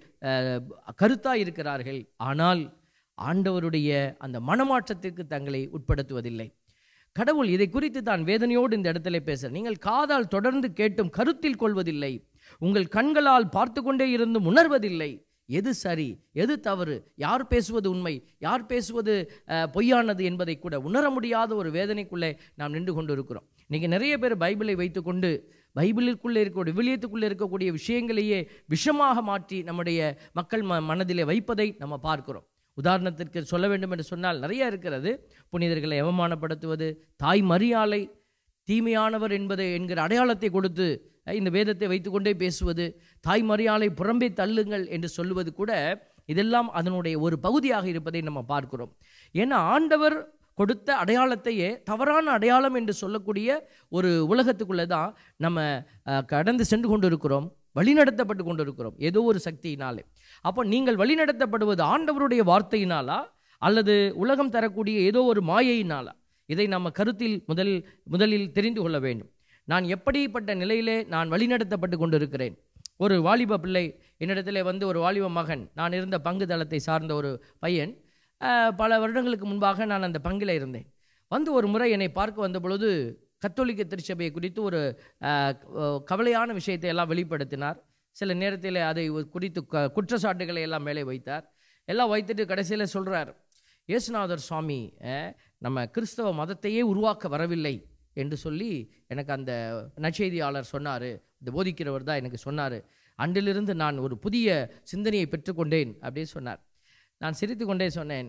கருத்தாக இருக்கிறார்கள் ஆனால் ஆண்டவருடைய அந்த மனமாற்றத்திற்கு தங்களை உட்படுத்துவதில்லை கடவுள் இதை குறித்து தான் வேதனையோடு இந்த இடத்துல பேசுகிறார் நீங்கள் காதால் தொடர்ந்து கேட்டும் கருத்தில் கொள்வதில்லை உங்கள் கண்களால் பார்த்து கொண்டே இருந்தும் உணர்வதில்லை எது சரி எது தவறு யார் பேசுவது உண்மை யார் பேசுவது அஹ், பொய்யானது என்பதை கூட உணர முடியாத ஒரு வேதனைக்குள்ளே நாம் நின்று கொண்டு இருக்கிறோம் இன்னைக்கு நிறைய பேர் பைபிளை வைத்துக்கொண்டு பைபிளுக்குள்ளே இருக்கக்கூடிய விவிலியத்துக்குள்ளே இருக்கக்கூடிய விஷயங்களையே விஷமாக மாற்றி நம்முடைய மக்கள் ம மனதிலே வைப்பதை நம்ம பார்க்கிறோம் உதாரணத்திற்கு சொல்ல வேண்டும் என்று சொன்னால் நிறைய இருக்கிறது புனிதர்களை அவமானப்படுத்துவது தாய் மரியாதை தீமையானவர் என்பதை என்கிற அடையாளத்தை கொடுத்து அஹ், இந்த வேதத்தை வைத்துக்கொண்டே பேசுவது தாய் மரியாதை புறம்பே தள்ளுங்கள் என்று சொல்லுவது கூட இதெல்லாம் அதனுடைய ஒரு பகுதியாக இருப்பதை நம்ம பார்க்கிறோம் ஏன்னா ஆண்டவர் கொடுத்த அடையாளத்தையே தவறான அடையாளம் என்று சொல்லக்கூடிய ஒரு உலகத்துக்குள்ளே தான் நம்ம அஹ், கடந்து சென்று கொண்டு இருக்கிறோம் வழிநடத்தப்பட்டு கொண்டு இருக்கிறோம் ஏதோ ஒரு சக்தியினாலே அப்போ நீங்கள் வழிநடத்தப்படுவது ஆண்டவருடைய வார்த்தையினாலா அல்லது உலகம் தரக்கூடிய ஏதோ ஒரு மாயையினாலா இதை நம்ம கருத்தில் முதல் முதலில் தெரிந்து கொள்ள வேண்டும் நான் எப்படிப்பட்ட நிலையிலே நான் வழிநடத்தப்பட்டு கொண்டிருக்கிறேன் ஒரு வாலிப பிள்ளை என்னிடத்தில் வந்து ஒரு வாலிப மகன் நான் இருந்த பங்கு தளத்தை சார்ந்த ஒரு பையன் அஹ், பல வருடங்களுக்கு முன்பாக நான் அந்த பங்கில் இருந்தேன் வந்து ஒரு முறை என்னை பார்க்க வந்த பொழுது கத்தோலிக்க திருச்சபையை குறித்து ஒரு அஹ், க- கவலையான விஷயத்தை எல்லாம் வெளிப்படுத்தினார் சில நேரத்தில் அதை குறித்து க- குற்றச்சாட்டுகளை எல்லாம் மேலே வைத்தார் எல்லாம் வைத்துட்டு கடைசியில் சொல்கிறார் இயேசுநாதர் சுவாமி அஹ், நம்ம கிறிஸ்தவ மதத்தையே உருவாக்க வரவில்லை என்று சொல்லி எனக்கு அந்த நற்செய்தியாளர் சொன்னார் இந்த போதிக்கிறவர் தான் எனக்கு சொன்னார் அன்றிலிருந்து நான் ஒரு புதிய சிந்தனையை பெற்றுக்கொண்டேன் அப்படின்னு சொன்னார் நான் சிரித்து கொண்டே சொன்னேன்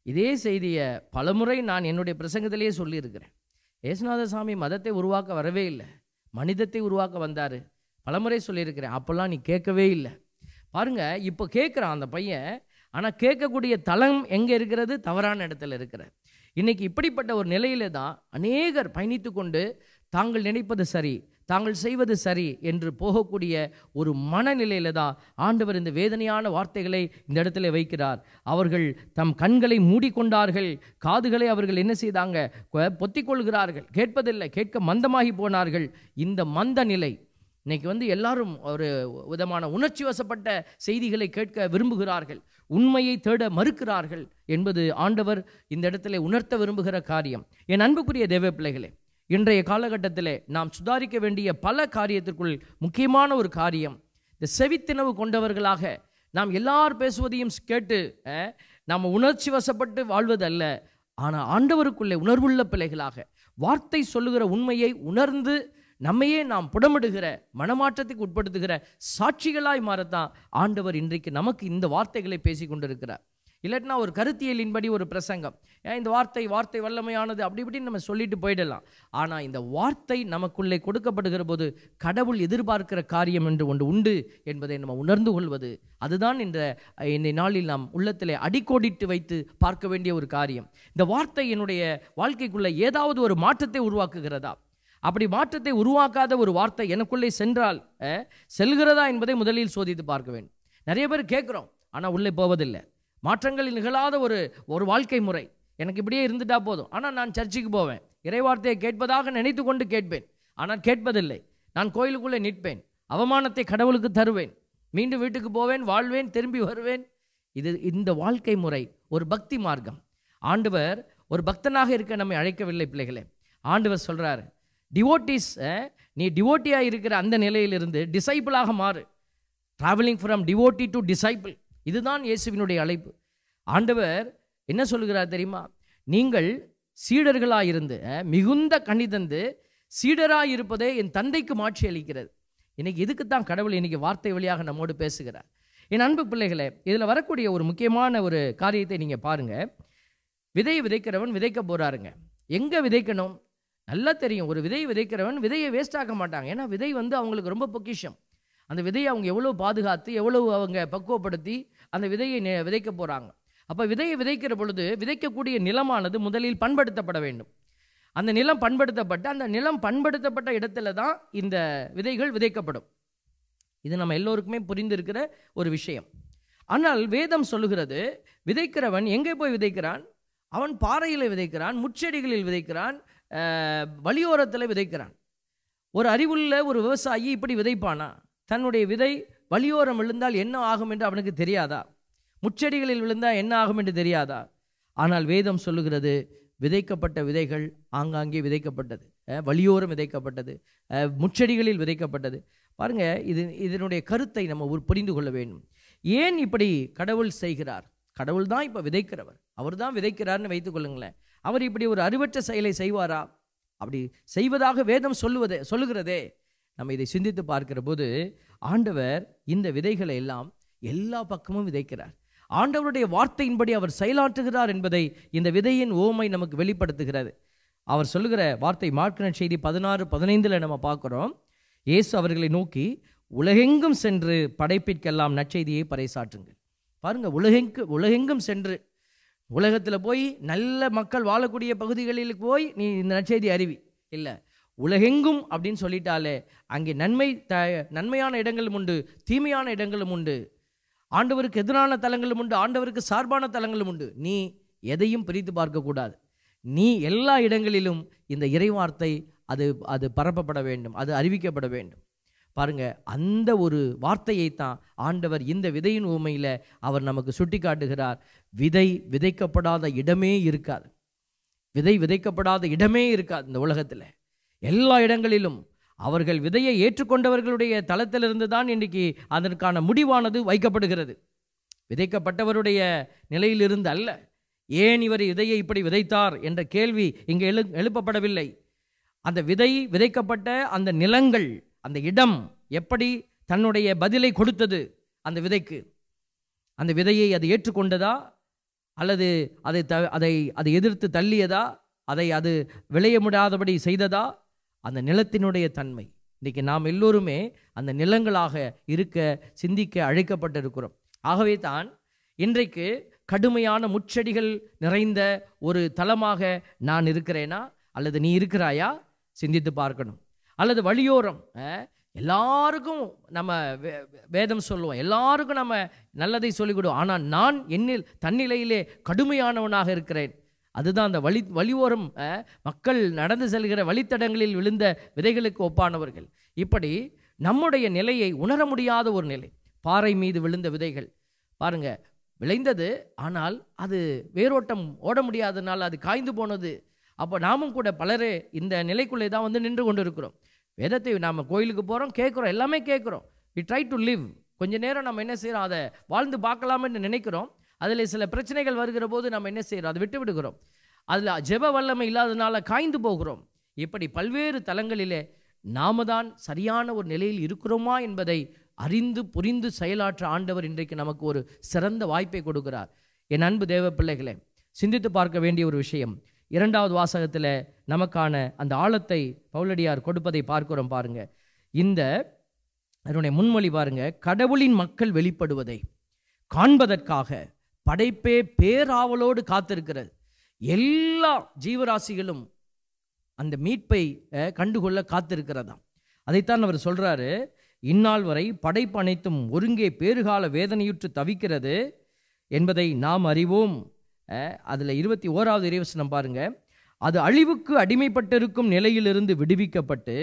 இதே செய்தியை பலமுறை நான் என்னுடைய பிரசங்கத்திலேயே சொல்லியிருக்கிறேன் ஏசுநாத சாமி மதத்தை உருவாக்க வரவே இல்லை மனிதத்தை உருவாக்க வந்தார் பலமுறை சொல்லியிருக்கிறேன் அப்போல்லாம் நீ கேட்கவே இல்லை பாருங்க இப்போ கேட்குறான் அந்த பையன் ஆனால் கேட்கக்கூடிய தளம் எங்கே இருக்கிறது தவறான இடத்துல இருக்கிற இன்னைக்கு இப்படிப்பட்ட ஒரு நிலையில தான் அநேகர் பயணித்து கொண்டு தாங்கள் நினைப்பது சரி தாங்கள் செய்வது சரி என்று போகக்கூடிய ஒரு மனநிலையில தான் ஆண்டவர் இந்த வேதனையான வார்த்தைகளை இந்த இடத்துல வைக்கிறார் அவர்கள் தம் கண்களை மூடிக்கொண்டார்கள் காதுகளை அவர்கள் என்ன செய்தாங்க கொ- பொத்திக் கொள்கிறார்கள் கேட்பதில்லை கேட்க மந்தமாகி போனார்கள் இந்த மந்த நிலை இன்னைக்கு வந்து எல்லாரும் ஒரு விதமான உணர்ச்சி வசப்பட்ட செய்திகளை கேட்க விரும்புகிறார்கள் உண்மையை தேட மறுக்கிறார்கள் என்பது ஆண்டவர் இந்த இடத்துல உணர்த்த விரும்புகிற காரியம் என் அன்புக்குரிய தேவ பிள்ளைகளே இன்றைய காலகட்டத்திலே நாம் சுதாரிக்க வேண்டிய பல காரியத்திற்குள் முக்கியமான ஒரு காரியம் இந்த செவித்தினவு கொண்டவர்களாக நாம் எல்லார் பேசுவதையும் கேட்டு அஹ், நாம் உணர்ச்சி வசப்பட்டு வாழ்வதல்ல ஆனால் ஆண்டவருக்குள்ளே உணர்வுள்ள பிள்ளைகளாக வார்த்தை சொல்லுகிற உண்மையை உணர்ந்து நம்மையே நாம் புடமிடுகிற மனமாற்றத்துக்கு உட்படுத்துகிற சாட்சிகளாய் மாறத்தான் ஆண்டவர் இன்றைக்கு நமக்கு இந்த வார்த்தைகளை பேசி கொண்டிருக்கிறார் இல்லாட்டினா ஒரு கருத்தியலின்படி ஒரு பிரசங்கம் ஏன் இந்த வார்த்தை வார்த்தை வல்லமையானது அப்படி இப்படின்னு நம்ம சொல்லிட்டு போயிடலாம் ஆனால் இந்த வார்த்தை நமக்குள்ளே கொடுக்கப்படுகிற போது கடவுள் எதிர்பார்க்கிற காரியம் என்று ஒன்று உண்டு என்பதை நம்ம உணர்ந்து கொள்வது அதுதான் இந்த இந்த நாளில் நாம் உள்ளத்திலே அடிக்கோடிட்டு வைத்து பார்க்க வேண்டிய ஒரு காரியம் இந்த வார்த்தை என்னுடைய வாழ்க்கைக்குள்ள ஏதாவது ஒரு மாற்றத்தை உருவாக்குகிறதா அப்படி மாற்றத்தை உருவாக்காத ஒரு வார்த்தை எனக்குள்ளே சென்றால் அஹ், செல்கிறதா என்பதை முதலில் சோதித்து பார்க்க வேண்டும் நிறைய பேர் கேட்குறோம் ஆனால் உள்ளே போவதில்லை மாற்றங்கள் நிகழாத ஒரு ஒரு வாழ்க்கை முறை எனக்கு இப்படியே இருந்துட்டா போதும் ஆனால் நான் சர்ச்சுக்கு போவேன் இறைவார்த்தையை கேட்பதாக நினைத்து கொண்டு கேட்பேன் ஆனால் கேட்பதில்லை நான் கோயிலுக்குள்ளே நிற்பேன் அவமானத்தை கடவுளுக்கு தருவேன் மீண்டும் வீட்டுக்கு போவேன் வாழ்வேன் திரும்பி வருவேன் இது இந்த வாழ்க்கை முறை ஒரு பக்தி மார்க்கம் ஆண்டவர் ஒரு பக்தனாக இருக்க நம்மை அழைக்கவில்லை பிள்ளைகளே ஆண்டவர் சொல்றாரு டிவோட்டிஸ் நீ டிவோட்டியாக இருக்கிற அந்த நிலையிலிருந்து டிசைபிளாக மாறு travelling from devotee to disciple இதுதான் இயேசுவினுடைய அழைப்பு ஆண்டவர் என்ன சொல்கிறார் தெரியுமா நீங்கள் சீடர்களாக இருந்து அஹ், மிகுந்த கனி தந்து சீடராக இருப்பதே என் தந்தைக்கு மாட்சி அளிக்கிறது இன்னைக்கு இதுக்கு தான் கடவுள் இன்னைக்கு வார்த்தை வழியாக நம்மோடு பேசுகிறார் என் அன்பு பிள்ளைகளே இதில் வரக்கூடிய ஒரு முக்கியமான ஒரு காரியத்தை நீங்கள் பாருங்கள் விதையை விதைக்கிறவன் விதைக்க போறாருங்க எங்கே விதைக்கணும் நல்லா தெரியும் ஒரு விதையை விதைக்கிறவன் விதையை வேஸ்ட் ஆக்க மாட்டாங்க ஏன்னா விதை வந்து அவங்களுக்கு ரொம்ப பொக்கிஷம் அந்த விதையை அவங்க எவ்வளோ பாதுகாத்து எவ்வளவு அவங்க பக்குவப்படுத்தி அந்த விதையை நெ- விதைக்க போகிறாங்க அப்போ விதையை விதைக்கிற பொழுது விதைக்கக்கூடிய நிலமானது முதலில் பண்படுத்தப்பட வேண்டும் அந்த நிலம் பண்படுத்தப்பட்டு அந்த நிலம் பண்படுத்தப்பட்ட இடத்துல தான் இந்த விதைகள் விதைக்கப்படும் இது நம்ம எல்லோருக்குமே புரிந்திருக்கிற ஒரு விஷயம் ஆனால் வேதம் சொல்லுகிறது விதைக்கிறவன் எங்கே போய் விதைக்கிறான் அவன் பாறையில் விதைக்கிறான் முச்செடிகளில் விதைக்கிறான் அஹ், வழியோரத்தில் விதைக்கிறான் ஒரு அறிவுள்ள ஒரு விவசாயி இப்படி விதைப்பானா தன்னுடைய விதை வழியோரம் விழுந்தால் என்ன ஆகும் என்று அவனுக்கு தெரியாதா முச்செடிகளில் விழுந்தால் என்ன ஆகும் என்று தெரியாதா ஆனால் வேதம் சொல்லுகிறது விதைக்கப்பட்ட விதைகள் ஆங்காங்கே விதைக்கப்பட்டது அஹ், வழியோரம் விதைக்கப்பட்டது அஹ், முச்செடிகளில் விதைக்கப்பட்டது பாருங்க இது இதனுடைய கருத்தை நம்ம ஒரு புரிந்து கொள்ள வேண்டும் ஏன் இப்படி கடவுள் செய்கிறார் கடவுள் தான் இப்போ விதைக்கிறவர் அவர் தான் விதைக்கிறார்னு வைத்துக் கொள்ளுங்களேன் அவர் இப்படி ஒரு அறிவற்ற செயலை செய்வாரா அப்படி செய்வதாக வேதம் சொல்லுவதே சொல்லுகிறதே நம்ம இதை சிந்தித்து பார்க்கிற போது ஆண்டவர் இந்த விதைகளை எல்லாம் எல்லா பக்கமும் விதைக்கிறார் ஆண்டவருடைய வார்த்தையின்படி அவர் செயலாற்றுகிறார் என்பதை இந்த விதையின் ஓமை நமக்கு வெளிப்படுத்துகிறது அவர் சொல்லுகிற வார்த்தை மார்க்கின செய்தி பதினாறு பதினைந்தில் நம்ம பார்க்குறோம் இயேசு அவர்களை நோக்கி உலகெங்கும் சென்று படைப்பிற்கெல்லாம் நற்செய்தியை பறைசாற்றுங்கள் பாருங்க உலகெங்கு உலகெங்கும் சென்று உலகத்தில் போய் நல்ல மக்கள் வாழக்கூடிய பகுதிகளில் போய் நீ இந்த நற்செய்தி அறிவி இல்லை உலகெங்கும் அப்படின்னு சொல்லிட்டாலே அங்கே நன்மை த நன்மையான இடங்களும் உண்டு தீமையான இடங்களும் உண்டு ஆண்டவருக்கு எதிரான தலங்களும் உண்டு ஆண்டவருக்கு சார்பான தலங்களும் உண்டு நீ எதையும் பிரித்து பார்க்கக்கூடாது நீ எல்லா இடங்களிலும் இந்த இறைவார்த்தை அது அது பரப்பப்பட வேண்டும் அது அறிவிக்கப்பட வேண்டும் பாருங்க அந்த ஒரு வார்த்தையை தான் ஆண்டவர் இந்த விதையின் உண்மையில் அவர் நமக்கு சுட்டி காட்டுகிறார் விதை விதைக்கப்படாத இடமே இருக்காது விதை விதைக்கப்படாத இடமே இருக்காது இந்த உலகத்தில் எல்லா இடங்களிலும் அவர்கள் விதையை ஏற்றுக்கொண்டவர்களுடைய தளத்திலிருந்து தான் இன்றைக்கி அதற்கான முடிவானது வைக்கப்படுகிறது விதைக்கப்பட்டவருடைய நிலையிலிருந்து அல்ல ஏன் இவர் விதையை இப்படி விதைத்தார் என்ற கேள்வி இங்கே எழு எழுப்பப்படவில்லை அந்த விதை விதைக்கப்பட்ட அந்த நிலங்கள் அந்த இடம் எப்படி தன்னுடைய பதிலை கொடுத்தது அந்த விதைக்கு அந்த விதையை அது ஏற்றுக்கொண்டதா அல்லது அதை த அதை அதை எதிர்த்து தள்ளியதா அதை அது விளைய முடியாதபடி செய்ததா அந்த நிலத்தினுடைய தன்மை இன்றைக்கி நாம் எல்லோருமே அந்த நிலங்களாக இருக்க சிந்திக்க அழைக்கப்பட்டிருக்கிறோம் ஆகவே தான் இன்றைக்கு கடுமையான முச்செடிகள் நிறைந்த ஒரு தலமாக நான் இருக்கிறேனா அல்லது நீ இருக்கிறாயா சிந்தித்து பார்க்கணும் அல்லது வழியோரம் அஹ், எல்லாருக்கும் நம்ம வே- வேதம் சொல்லுவோம் எல்லாருக்கும் நம்ம நல்லதை சொல்லிவிடுவோம் ஆனால் நான் என்னில் தன்னிலையிலே கடுமையானவனாக இருக்கிறேன் அதுதான் அந்த வழி வழியோரம் அஹ், மக்கள் நடந்து செல்கிற வழித்தடங்களில் விழுந்த விதைகளுக்கு ஒப்பானவர்கள் இப்படி நம்முடைய நிலையை உணர முடியாத ஒரு நிலை பாறை மீது விழுந்த விதைகள் பாருங்க விளைந்தது ஆனால் அது வேரோட்டம் ஓட முடியாதனால அது காய்ந்து போனது அப்போ நாமும் கூட பலரே இந்த நிலைக்குள்ளே தான் வந்து நின்று கொண்டு இருக்கிறோம் வேதத்தை நாம் கோயிலுக்கு போகிறோம் கேட்குறோம் எல்லாமே கேட்குறோம் வி ட்ரை டு லிவ் கொஞ்ச நேரம் நம்ம என்ன செய்கிறோம் அதை வாழ்ந்து பார்க்கலாம்னு நினைக்கிறோம் அதில் சில பிரச்சனைகள் வருகிற போது நம்ம என்ன செய்கிறோம் அதை விட்டு விடுகிறோம் அதில் ஜெப வல்லமை இல்லாதனால காய்ந்து போகிறோம் இப்படி பல்வேறு தலங்களிலே நாம தான் சரியான ஒரு நிலையில் இருக்கிறோமா என்பதை அறிந்து புரிந்து செயலாற்ற ஆண்டவர் இன்றைக்கு நமக்கு ஒரு சிறந்த வாய்ப்பை கொடுக்கிறார் என் அன்பு தேவ பிள்ளைகளே சிந்தித்து பார்க்க வேண்டிய ஒரு விஷயம் இரண்டாவது வாசகத்தில் நமக்கான அந்த ஆழத்தை பவுலடியார் கொடுப்பதை பார்க்கிறோம் பாருங்க இந்த அதனுடைய முன்மொழி பாருங்க கடவுளின் மக்கள் வெளிப்படுவதை காண்பதற்காக படைப்பே பேராவலோடு காத்திருக்கிறது எல்லா ஜீவராசிகளும் அந்த மீட்பை அஹ், கண்டுகொள்ள காத்திருக்கிறதாம் அதைத்தான் அவர் சொல்றாரு இந்நாள் வரை படைப்பு அனைத்தும் ஒருங்கே பேறுகால வேதனையுற்று தவிக்கிறது என்பதை நாம் அறிவோம் அஹ், அதுல இருபத்தி ஓராவது இறைவசனம் பாருங்க அது அழிவுக்கு அடிமைப்பட்டிருக்கும் நிலையிலிருந்து விடுவிக்கப்பட்டு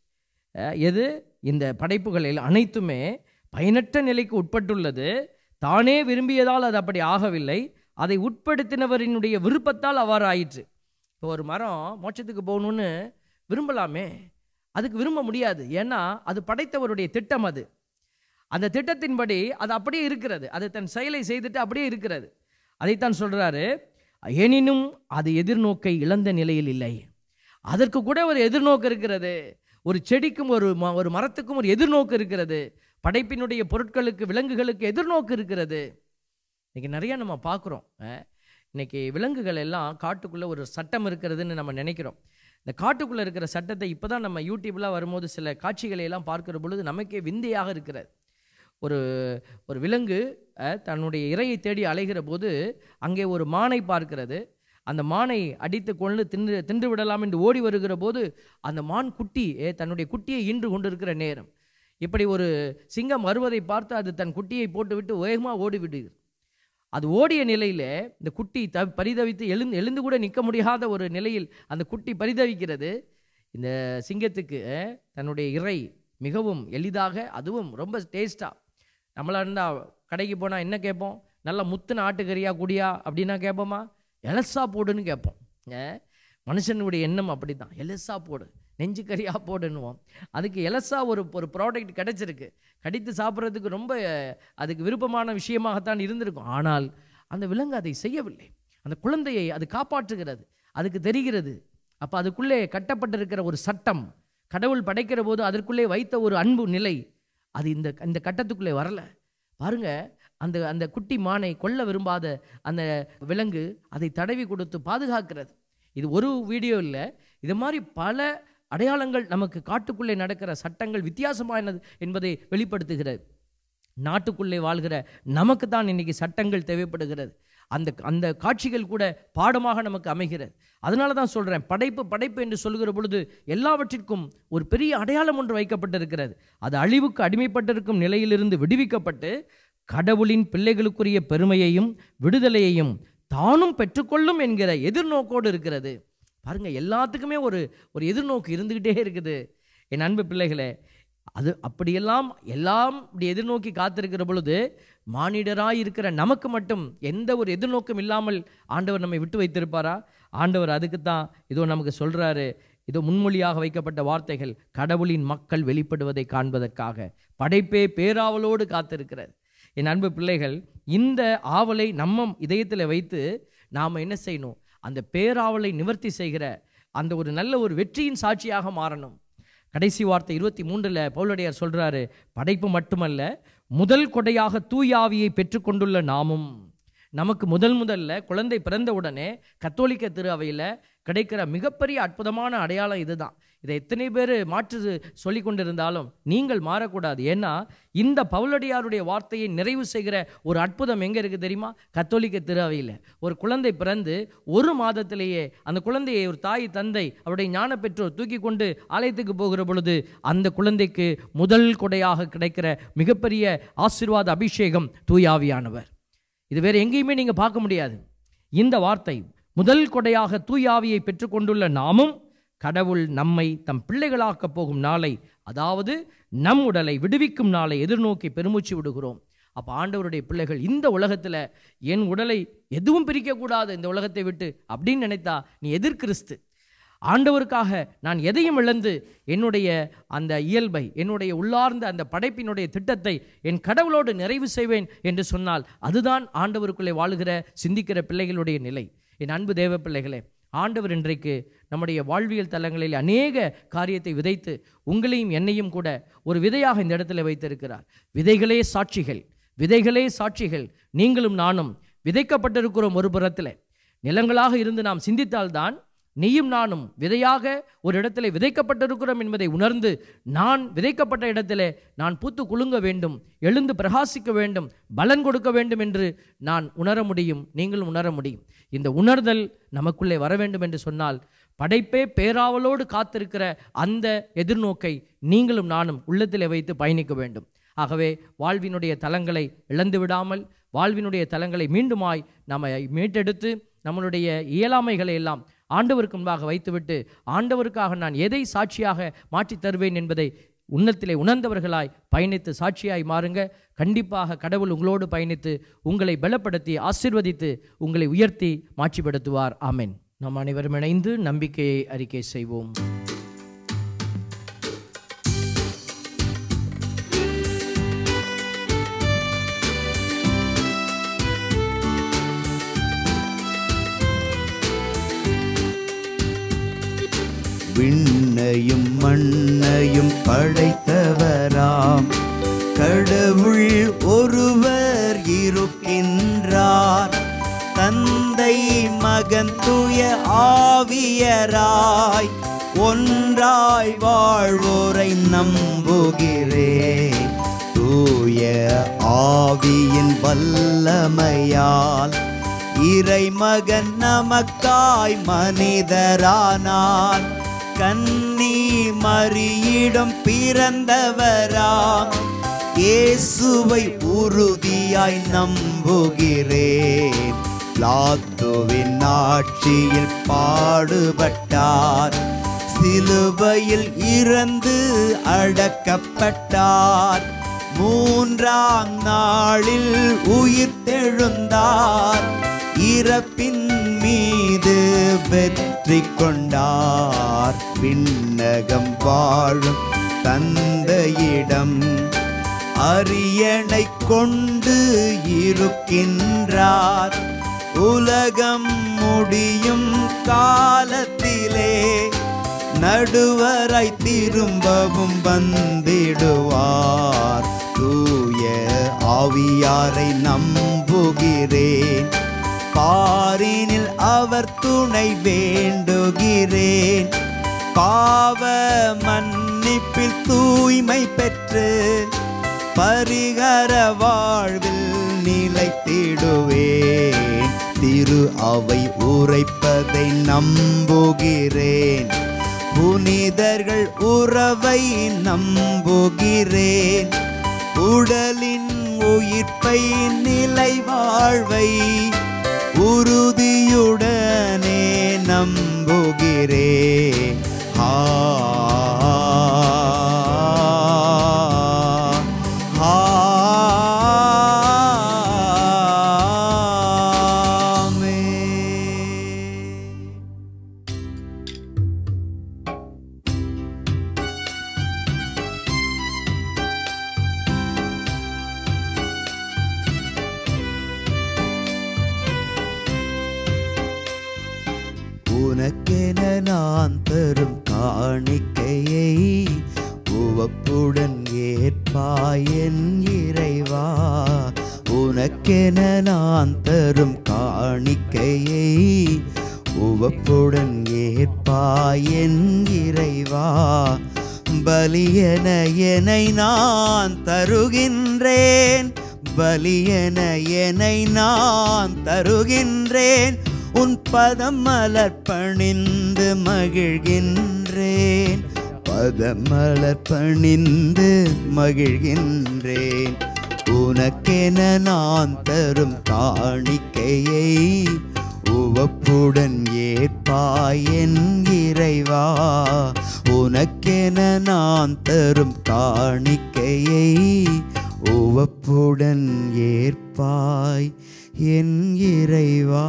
அஹ், எது இந்த படைப்புகளில் அனைத்துமே பயனற்ற நிலைக்கு உட்பட்டுள்ளது தானே விரும்பியதால் அது அப்படி ஆகவில்லை அதை உட்படுத்தினவரினுடைய விருப்பத்தால் அவ்வாறு ஆயிற்று இப்போ ஒரு மரம் மோட்சத்துக்கு போகணும்னு விரும்பலாமே அதுக்கு விரும்ப முடியாது ஏன்னா அது படைத்தவருடைய திட்டம் அது அந்த திட்டத்தின்படி அது அப்படியே இருக்கிறது அது தன் செயலை செய்துட்டு அப்படியே இருக்கிறது அதைத்தான் சொல்றாரு எனினும் அது எதிர்நோக்கை இழந்த நிலையில் இல்லை அதற்கு கூட ஒரு எதிர்நோக்கு இருக்கிறது ஒரு செடிக்கும் ஒரு ம- ஒரு மரத்துக்கும் ஒரு எதிர்நோக்கு இருக்கிறது படைப்பினுடைய பொருட்களுக்கு விலங்குகளுக்கு எதிர்நோக்கு இருக்கிறது இன்னைக்கு நிறைய நம்ம பார்க்குறோம் இன்னைக்கு விலங்குகள் எல்லாம் காட்டுக்குள்ளே ஒரு சட்டம் இருக்கிறதுன்னு நம்ம நினைக்கிறோம் இந்த காட்டுக்குள்ளே இருக்கிற சட்டத்தை இப்போ தான் நம்ம யூடியூப்லாம் வரும்போது சில காட்சிகளை எல்லாம் பார்க்கிற பொழுது நமக்கே விந்தையாக இருக்கிறது ஒரு ஒரு விலங்கு அஹ், தன்னுடைய இரையை தேடி அலைகிற போது அங்கே ஒரு மானை பார்க்கிறது அந்த மானை அடித்து கொண்டு தின்று தின்று விடலாம் என்று ஓடி வருகிற போது அந்த மான் குட்டி அஹ், தன்னுடைய குட்டியை ஈன்று கொண்டிருக்கிற நேரம் இப்படி ஒரு சிங்கம் வருவதை பார்த்து அது தன் குட்டியை போட்டுவிட்டு வேகமாக ஓடி விடுகிறது அது ஓடிய நிலையில் இந்த குட்டி த பரிதவித்து எழுந்து எழுந்து கூட நிற்க முடியாத ஒரு நிலையில் அந்த குட்டி பரிதவிக்கிறது இந்த சிங்கத்துக்கு அஹ், தன்னுடைய இறை மிகவும் எளிதாக அதுவும் ரொம்ப டேஸ்ட்டாக நம்மளா இருந்தால் கடைக்கு போனால் என்ன கேட்போம் நல்லா முத்துன ஆட்டுக்கறியா குடியா அப்படின்னா கேட்போமா எலசா போடுன்னு கேட்போம் அஹ், மனுஷனுடைய எண்ணம் அப்படி தான் எலசா போடு நெஞ்சு கறியா போடுன்னுவோம் அதுக்கு எலசா ஒரு ஒரு ப்ராடக்ட் கிடைச்சிருக்கு கடித்து சாப்பிட்றதுக்கு ரொம்ப அஹ், அதுக்கு விருப்பமான விஷயமாகத்தான் இருந்திருக்கும் ஆனால் அந்த விலங்கு அதை செய்யவில்லை அந்த குழந்தையை அது காப்பாற்றுகிறது அதுக்கு தெரிகிறது அப்போ அதுக்குள்ளே கட்டப்பட்டிருக்கிற ஒரு சட்டம் கடவுள் படைக்கிற போது அதற்குள்ளே வைத்த ஒரு அன்பு நிலை அது இந்த இந்த கட்டத்துக்குள்ளே வரல பாருங்க அந்த அந்த குட்டி மானை கொல்ல விரும்பாத அந்த விலங்கு அதை தடவி கொடுத்து பாதுகாக்கிறது இது ஒரு வீடியோ இல்லை இது மாதிரி பல அடையாளங்கள் நமக்கு காட்டுக்குள்ளே நடக்கிற சட்டங்கள் வித்தியாசமானது என்பதை வெளிப்படுத்துகிறது நாட்டுக்குள்ளே வாழ்கிற நமக்கு தான் இன்னைக்கு சட்டங்கள் தேவைப்படுகிறது அந்த அந்த காட்சிகள் கூட பாடமாக நமக்கு அமைகிறது அதனால தான் சொல்கிறேன் படைப்பு படைப்பு என்று சொல்கிற பொழுது எல்லாவற்றிற்கும் ஒரு பெரிய அடையாளம் ஒன்று வைக்கப்பட்டிருக்கிறது அது அழிவுக்கு அடிமைப்பட்டிருக்கும் நிலையிலிருந்து விடுவிக்கப்பட்டு கடவுளின் பிள்ளைகளுக்குரிய பெருமையையும் விடுதலையையும் தானும் பெற்றுக்கொள்ளும் என்கிற எதிர்நோக்கோடு இருக்கிறது பாருங்க எல்லாத்துக்குமே ஒரு ஒரு எதிர்நோக்கு இருந்துக்கிட்டே இருக்குது என் அன்பு பிள்ளைகளே அது அப்படியெல்லாம் எல்லாம் இப்படி எதிர்நோக்கி காத்திருக்கிற பொழுது மானிடராய் இருக்கிற நமக்கு மட்டும் எந்த ஒரு எதிர்நோக்கம் இல்லாமல் ஆண்டவர் நம்மை விட்டு வைத்திருப்பாரா ஆண்டவர் அதுக்கு தான் இதோ நமக்கு சொல்றாரு இதோ முன்மொழியாக வைக்கப்பட்ட வார்த்தைகள் கடவுளின் மக்கள் வெளிப்படுவதை காண்பதற்காக படைப்பே பேராவலோடு காத்திருக்கிறது என் அன்பு பிள்ளைகள் இந்த ஆவலை நம்ம இதயத்தில் வைத்து நாம் என்ன செய்யணும் அந்த பேராவலை நிவர்த்தி செய்கிற அந்த ஒரு நல்ல ஒரு வெற்றியின் சாட்சியாக மாறணும் கடைசி வார்த்தை இருபத்தி மூன்றில் பவுலடியார் சொல்றாரு படைப்பு மட்டுமல்ல முதல் கொடையாக தூயாவியை பெற்றுக்கொண்டுள்ள நாமும் நமக்கு முதல் முதல்ல குழந்தை பிறந்த உடனே கத்தோலிக்க திரு அவையில் கிடைக்கிற மிகப்பெரிய அற்புதமான அடையாளம் இதுதான் இதை எத்தனை பேர் மாற்று சொல்லி கொண்டிருந்தாலும் நீங்கள் மாறக்கூடாது ஏன்னா இந்த பவுலடியாருடைய வார்த்தையை நிறைவு செய்கிற ஒரு அற்புதம் எங்கே இருக்குது தெரியுமா கத்தோலிக்க திரு அவையில் ஒரு குழந்தை பிறந்து ஒரு மாதத்திலேயே அந்த குழந்தையை ஒரு தாய் தந்தை அவருடைய ஞான பெற்றோர் தூக்கி கொண்டு ஆலயத்துக்கு போகிற பொழுது அந்த குழந்தைக்கு முதல் கொடையாக கிடைக்கிற மிகப்பெரிய ஆசீர்வாத அபிஷேகம் தூயாவியானவர் இது வேறு எங்கேயுமே நீங்கள் பார்க்க முடியாது இந்த வார்த்தை முதல் கொடையாக தூயாவியை பெற்றுக்கொண்டுள்ள நாமும் கடவுள் நம்மை தம் பிள்ளைகளாக்கப் போகும் நாளை அதாவது நம் உடலை விடுவிக்கும் நாளை எதிர்நோக்கி பெருமூச்சு விடுகிறோம் அப்போ ஆண்டவருடைய பிள்ளைகள் இந்த உலகத்தில் என் உடலை எதுவும் பிரிக்கக்கூடாது இந்த உலகத்தை விட்டு அப்படின்னு நினைத்தா நீ எதிர்கிறிஸ்து ஆண்டவருக்காக நான் எதையும் இழந்து என்னுடைய அந்த இயல்பை என்னுடைய உள்ளார்ந்த அந்த படைப்பினுடைய திட்டத்தை என் கடவுளோடு நிறைவு செய்வேன் என்று சொன்னால் அதுதான் ஆண்டவருக்குள்ளே வாழுகிற சிந்திக்கிற பிள்ளைகளுடைய நிலை என் அன்பு தேவ பிள்ளைகளே ஆண்டவர் இன்றைக்கு நம்முடைய வாழ்வியல் தலங்களில் அநேக காரியத்தை விதைத்து உங்களையும் என்னையும் கூட ஒரு விதையாக இந்த இடத்துல வைத்திருக்கிறார் விதைகளே சாட்சிகள் விதைகளே சாட்சிகள் நீங்களும் நானும் விதைக்கப்பட்டிருக்கிறோம் ஒரு புறத்தில் நிலங்களாக இருந்து நாம் சிந்தித்தால்தான் நீயும் நானும் விதையாக ஒரு இடத்திலே விதைக்கப்பட்டிருக்கிறோம் என்பதை உணர்ந்து நான் விதைக்கப்பட்ட இடத்திலே நான் பூத்து குலுங்க வேண்டும் எழுந்து பிரகாசிக்க வேண்டும் பலன் கொடுக்க வேண்டும் என்று நான் உணர முடியும் நீங்களும் உணர முடியும் இந்த உணர்தல் நமக்குள்ளே வர வேண்டும் என்று சொன்னால் படைப்பே பேராவலோடு காத்திருக்கிற அந்த எதிர்நோக்கை நீங்களும் நானும் உள்ளத்திலே வைத்து பயணிக்க வேண்டும் ஆகவே வாழ்வினுடைய தலங்களை இழந்து விடாமல் வாழ்வினுடைய தலங்களை மீண்டுமாய் நாம் மீட்டெடுத்து நம்மளுடைய இயலாமைகளை எல்லாம் ஆண்டவருக்கு முன்பாக வைத்துவிட்டு ஆண்டவருக்காக நான் எதை சாட்சியாக மாற்றித் தருவேன் என்பதை உன்னத்திலே உணர்ந்தவர்களாய் பயணித்து சாட்சியாய் மாறுங்க கண்டிப்பாக கடவுள் உங்களோடு பயணித்து உங்களை பலப்படுத்தி ஆசிர்வதித்து உங்களை உயர்த்தி மாட்சிப்படுத்துவார் ஆமென் நாம் அனைவரும் இணைந்து நம்பிக்கையை அறிக்கை செய்வோம் விண்ணையும் மண்ணையும் படைத்தவராம் கடவுள் ஒருவர் இருக்கின்றார் தந்தை மகன் தூய ஆவியராய் ஒன்றாய் வாழ்வோரை நம்புகிறேன் தூய ஆவியின் வல்லமையால் இறைமகன் நமக்காய் மனிதரானார் கன்னி மரியிடம் பிறந்தவராம் இயேசுவை உறுதியாய் நம்புகிறேன் லாத்துவின் ஆட்சியில் பாடுபட்டார் சிலுவையில் இறந்து அடக்கப்பட்டார் மூன்றாம் நாளில் உயிர் தெழுந்தார் இறப்பின் மீது வெற்றி கொண்டார் விண்ணகம் வாழும் தந்தையிடம் அரியணை கொண்டு இருக்கின்றார் உலகம் முடியும் காலத்திலே நடுவராய் திரும்பவும் வந்திடுவார் தூய ஆவியாரை நம்புகிறேன் பாரினில் அவர் துணை வேண்டுகிறேன் பாவ மன்னிப்பில் தூய்மை பெற்று பரிகர வாழ்வில் நிலைத்திடுவேன் திரு அவை உரைப்பதை நம்புகிறேன் புனிதர்கள் உறவை நம்புகிறேன் உடலின் உயிர்ப்பை நிலை வாழ்வை உறுதியுடனே நம்புகிறேன் ஆ ஆமென். உனக்கென நான் தரும் காணிக்கையை உவப்புடன் ஏற்பாயன் இறைவா உன் உனக்கென நான் தரும் காணிக்கையை உவப்புடன் ஏற்பாய் என் இறைவா பலியென என்னை நான் தருகின்றேன் பலியென என்னை நான் தருகின்றேன் உன் பதம் மலர் பணிந்து மகிழ்கின்றேன் பதமலர் பணிந்து மகிழ்கின்றேன் உனக்கென நான் தரும் காணிக்கையை உவப்புடன் ஏற்பாய் என் இறைவா உனக்கென நான் தரும் காணிக்கையை உவப்புடன் ஏற்பாய் என் இறைவா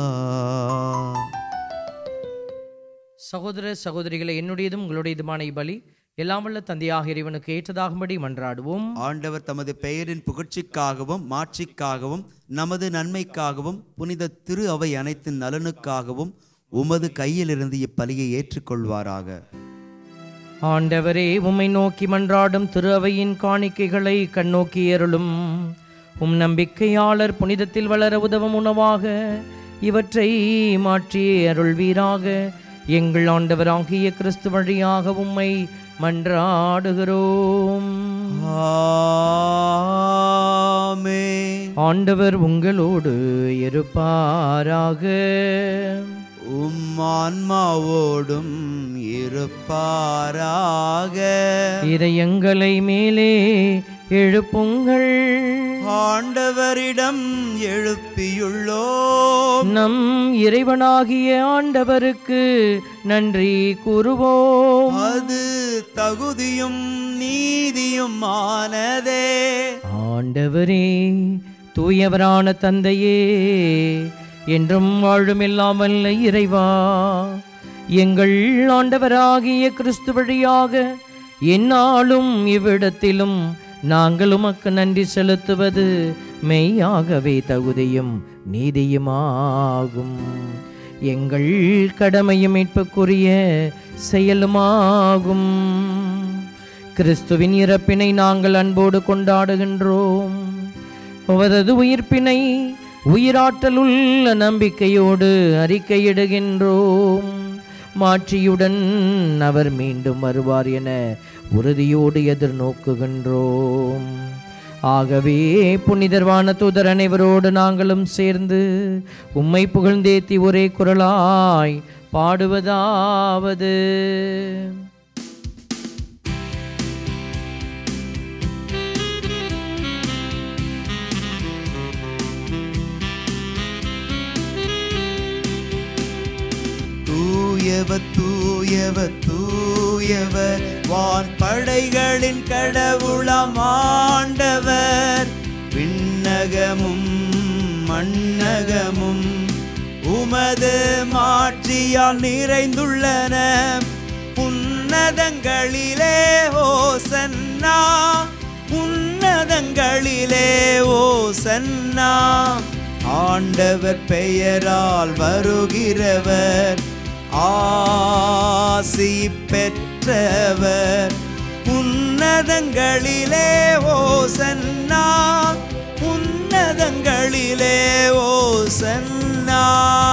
சகோதர சகோதரிகளை என்னுடையதும் உங்களுடையதுமான பலி எல்லாம் வல்ல தந்தையாக இறைவனுக்கு ஏற்றதாகும்படி மன்றாடுவோம் ஆண்டவர் தமது பெயரின் புகழ்ச்சிக்காகவும் மாட்சிக்காகவும் நமது நன்மைக்காகவும் புனித திரு அவை அனைத்தின் நலனுக்காகவும் உமது கையிலிருந்து இப்பலியை ஏற்றுக்கொள்வாராக ஆண்டவரே உம்மை நோக்கி மன்றாடும் திரு அவையின் காணிக்கைகளை கண்ணோக்கி அருளும் உம் நம்பிக்கையாளர் புனிதத்தில் வளர உதவும் உணவாக இவற்றை மாற்றி அருள்வீராக எங்கள் ஆண்டவராகிய கிறிஸ்து வழியாக உம்மை மன்றாடுகிறோம் ஆமென். ஆண்டவர் உங்களோடு இருப்பாராக உம் ஆன்மாவோடும் இருப்பாராக இதயங்களை மேலே எழுப்புங்கள் ஆண்டவரிடம் எழுப்பியுள்ளோம் நம் இறைவனாகிய ஆண்டவருக்கு நன்றி கூறுவோம் அது தகுதியும் நீதியும் ஆனதே ஆண்டவரே தூயவரான தந்தையே என்றும் வாழும் இல்லாமல் இறைவா எங்கள் ஆண்டவராகிய கிறிஸ்து வழியாக எந்நாளும் இவ்விடத்திலும் நாங்கள் உமக்கு நன்றி செலுத்துவது மெய்யாகவே தகுதியும் நீதியுமாகும் எங்கள் கடமையும் மீட்புக்குரிய செயலுமாகும் கிறிஸ்துவின் இறப்பினை நாங்கள் அன்போடு கொண்டாடுகின்றோம் அவரது உயிர்ப்பினை உயிராற்றலுள்ள நம்பிக்கையோடு அறிக்கையிடுகின்றோம் மாட்சியுடன் அவர் மீண்டும் வருவார் என உறுதியோடு எதிர்நோக்குகின்றோம் ஆகவே புனிதர்வான தூதர் அனைவரோடு நாங்களும் சேர்ந்து உம்மை புகழ்ந்தேத்தி ஒரே குரலாய் பாடுவதாவது தூயவர் தூயவர் தூயவர் வான் படைகளின் கடவுளம் ஆண்டவர் விண்ணகமும் மண்ணகமும் உமது மாட்சியால் நிறைந்துள்ளன உன்னதங்களிலே ஓசன்னா உன்னதங்களிலே ஓசன்னா ஆண்டவர் பெயரால் வருகிறவர் ஆசி பெற்றவர் உன்னதங்களிலே ஓசன்னா உன்னதங்களிலே ஓசன்னா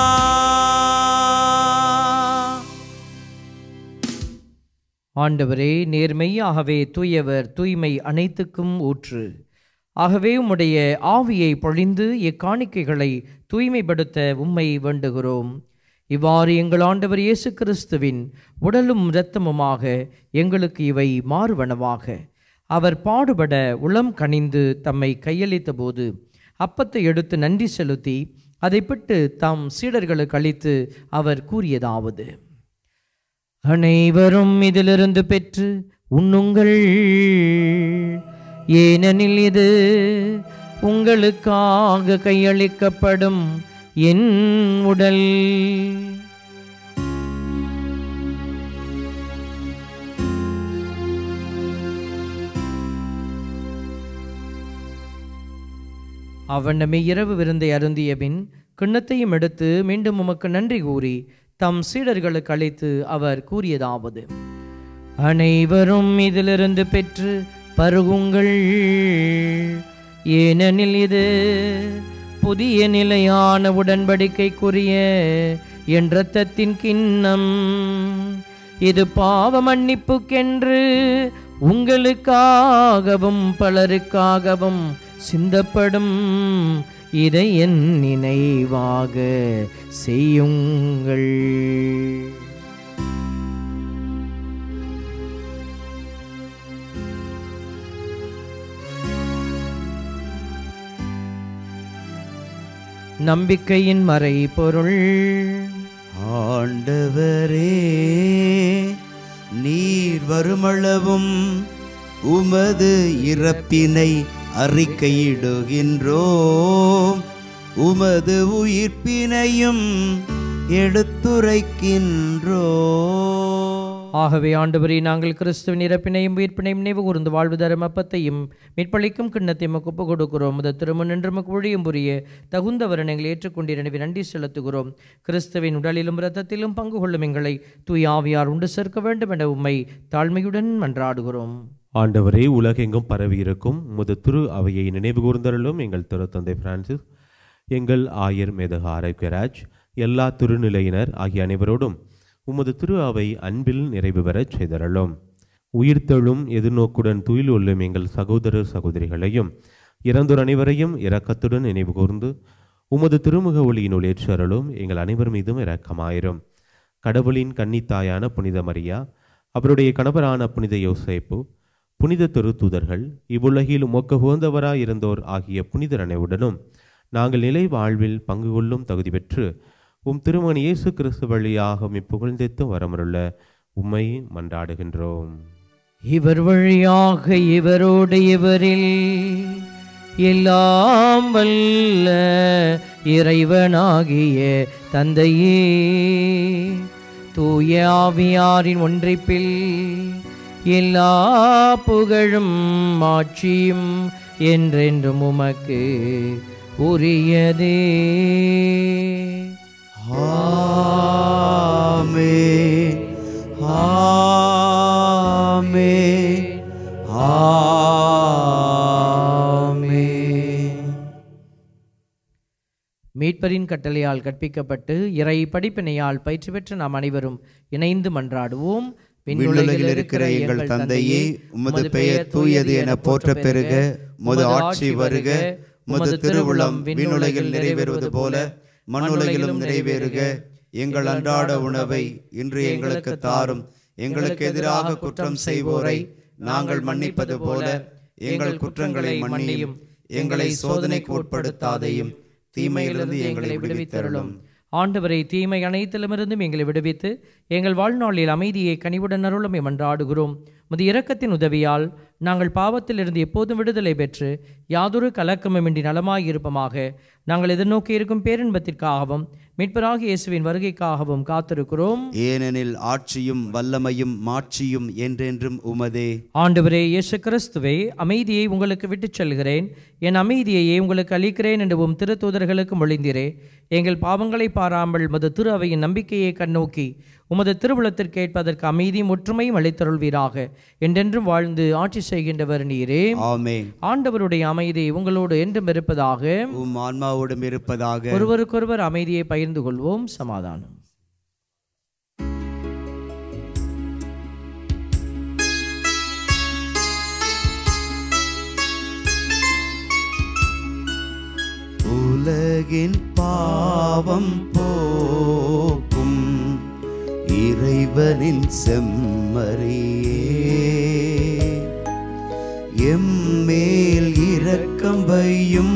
ஆண்டவரே நேர்மையாகவே தூயவர் தூய்மை அனைத்துக்கும் ஊற்று ஆகவே உம்முடைய ஆவியை பொழிந்து இக்காணிக்கைகளை தூய்மைப்படுத்த உம்மை வேண்டுகிறோம் இவ்வாறு எங்கள் ஆண்டவர் இயேசு கிறிஸ்துவின் உடலும் இரத்தமுமாக எங்களுக்கு இவை மாறுவனவாக அவர் பாடுபட உளம் கனிந்து தம்மை கையளித்த போது அப்பத்தை எடுத்து நன்றி செலுத்தி அதை பிட்டு தம் சீடர்களுக்கு அளித்து அவர் கூறியதாவது அனைவரும் இதிலிருந்து பெற்று உண்ணுங்கள் ஏனெனில் இது உங்களுக்காக கையளிக்கப்படும் என் உடல் அவனமே இரவு விருந்தை அருந்திய பின் கிண்ணத்தையும் எடுத்து மீண்டும் உமக்கு நன்றி கூறி தம் சீடர்களுக்கு அளித்து அவர் கூறியதாவது அனைவரும் இதிலிருந்து பெற்று பருகுங்கள் ஏனெனில் இது புதிய நிலையான உடன்படிக்கைக்குரிய என் இரத்தத்தின் கிண்ணம் இது பாவ மன்னிப்புக்கென்று உங்களுக்காகவும் பலருக்காகவும் சிந்தப்படும் இதை என் நினைவாக செய்யுங்கள் நம்பிக்கையின் மறை பொருள் ஆண்டவரே நீர் வருமளவும் உமது இறப்பினை அறிக்கையிடுகின்றோம் உமது உயிர்ப்பினையும் எடுத்துரைக்கின்றோம் ஆகவே ஆண்டவரே நாங்கள் கிறிஸ்துவின் இறப்பினையும் உயிர்ப்பினையும் நினைவு கூர்ந்து வாழ்வு தரும் அப்பத்தையும் மீட்பளிக்கும் கிண்ணத்தையும் உமக்கு ஒப்புக் கொடுக்கிறோம் முத திருமண் என்று நமக்கு ஊழியம் புரிய தகுந்த வருணங்களை ஏற்றுக்கொண்டீர் எனவே நன்றி செலுத்துகிறோம் கிறிஸ்துவின் உடலிலும் இரத்தத்திலும் பங்கு கொள்ளும் எங்களை தூய் ஆவியார் உண்டு சேர்க்க வேண்டும் என உம்மை தாழ்மையுடன் மன்றாடுகிறோம் ஆண்டவரே உலகெங்கும் பரவியிருக்கும் முது திரு அவையை நினைவு கூர்ந்தருளும் எங்கள் திருத்தந்தை பிரான்சிஸ் எங்கள் ஆயர் மேதக ஆரோக்கியராஜ் எல்லா திருநிலையினர் ஆகிய அனைவரோடும் உமது திரு அவை அன்பில் நிறைவு பெறச் செய்தருளும் உயிர்த்தெழும் எதிர்நோக்குடன் துயில் உள்ளும் எங்கள் சகோதர சகோதரிகளையும் இறந்தோர் அனைவரையும் இரக்கத்துடன் நினைவு கூர்ந்து உமது திருமுக ஒளியினுள் ஏற்றருளும் எங்கள் அனைவர் மீதும் இரக்கமாயிரும் கடவுளின் கன்னித்தாயான புனித மரியா அவருடைய கணவரான புனித யோசேப்பு புனித திருத்தூதர்கள் இவ்வுலகில் உமக்கு உகந்தவராய் இருந்தோர் ஆகிய புனிதர் அனைவுடனும் நாங்கள் நிலை வாழ்வில் பங்கு கொள்ளும் தகுதி பெற்று உம் திருமணி இயேசு கிறிஸ்து வழியாக இப்புகழ்ந்தெத்து வரமருள்ள உம்மை மன்றாடுகின்றோம் இவர் வழியாக இவரோடு இவரில் எல்லாம் வல்ல இறைவனாகிய தந்தையே தூய ஆவியாரின் ஒன்றிப்பில் எல்லா புகழும் ஆட்சியும் என்றென்றும் உமக்கு உரியதே ஆமென் ஆமென் ஆமென் மீட்பரின் கட்டளையால் கற்பிக்கப்பட்டு இறை படிப்பினையால் பயிற்சி பெற்ற நாம் அனைவரும் இணைந்து மன்றாடுவோம் விண்ணுலகில் இருக்கிற எங்கள் தந்தையே உமது பெயர் தூயது என போற்ற பெருக உமது ஆட்சி வருக உமது திருவுளம் விண்ணுலகில் நிறைவேறுவது போல மண்ணுலகிலும் நிறைவேறுக எங்கள் அன்றாட உணவை இன்று எங்களுக்கு தாரும் எங்களுக்கு எதிராக குற்றம் செய்வோரை நாங்கள் மன்னிப்பது போல எங்கள் குற்றங்களை மன்னியும் எங்களை சோதனைக்கு உட்படுத்தாதையும் தீமையிலிருந்து எங்களை விடுவித்தருளும் ஆண்டவரை தீமை அனைத்திலுமிருந்தும் எங்களை விடுவித்து எங்கள் வாழ்நாளில் அமைதியை கனிவுடன் அருளுமை மன்றாடுகிறோம் முது இரக்கத்தின் உதவியால் நாங்கள் பாவத்திலிருந்து எப்போதும் விடுதலை பெற்று யாதொரு கலக்கமுமின்றி நலமாய் இருப்பமாக நாங்கள் எதிர்நோக்கி இருக்கும் பேரின்பத்திற்காகவும் மீட்பராக இயேசுவின் வருகைக்காகவும் காத்திருக்கிறோம் ஏனெனில் ஆட்சியும் வல்லமையும் மாட்சியும் என்றென்றும் உமதே ஆண்டவரே இயேசு கிறிஸ்துவே அமைதியை உங்களுக்கு விட்டுச் செல்கிறேன் என் அமைதியையே உங்களுக்கு அளிக்கிறேன் என்று உம் திருத்தூதர்களுக்கு மொழிந்தீரே எங்கள் பாவங்களை பாராமல் உமது திரு அவையின் நம்பிக்கையை கண்ணோக்கி உமது திருவுளத்திற்கு ஏற்பதற்கு அமைதியும் ஒற்றுமையும் அளித்தருள்வீராக என்றென்றும் வாழ்ந்து ஆட்சி செய்கின்றவர் நீரே ஆமென் ஆண்டவருடைய அமைதி உங்களோடு என்றும் இருப்பதாக உம் ஆன்மாவோடும் இருப்பதாக ஒருவருக்கொருவர் அமைதியை பகிர்ந்து கொள்வோம் சமாதானம் உலகின் பாவம் போக்கும் இறைவனின் செம்மறியே எம்மேல் இரக்கம் வையும்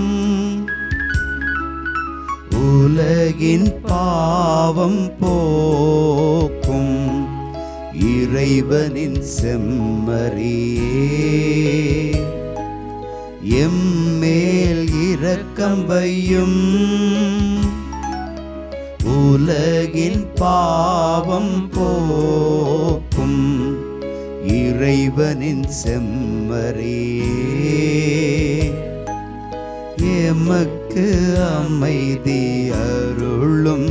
உலகின் பாவம் போக்கும் இறைவனின் செம்மறியே எம்மேல் இரக்கம் வையும் உலகின் பாவம் போக்கும் இறைவனின் செம்மறியே எமக்கு அமைதி அருளும்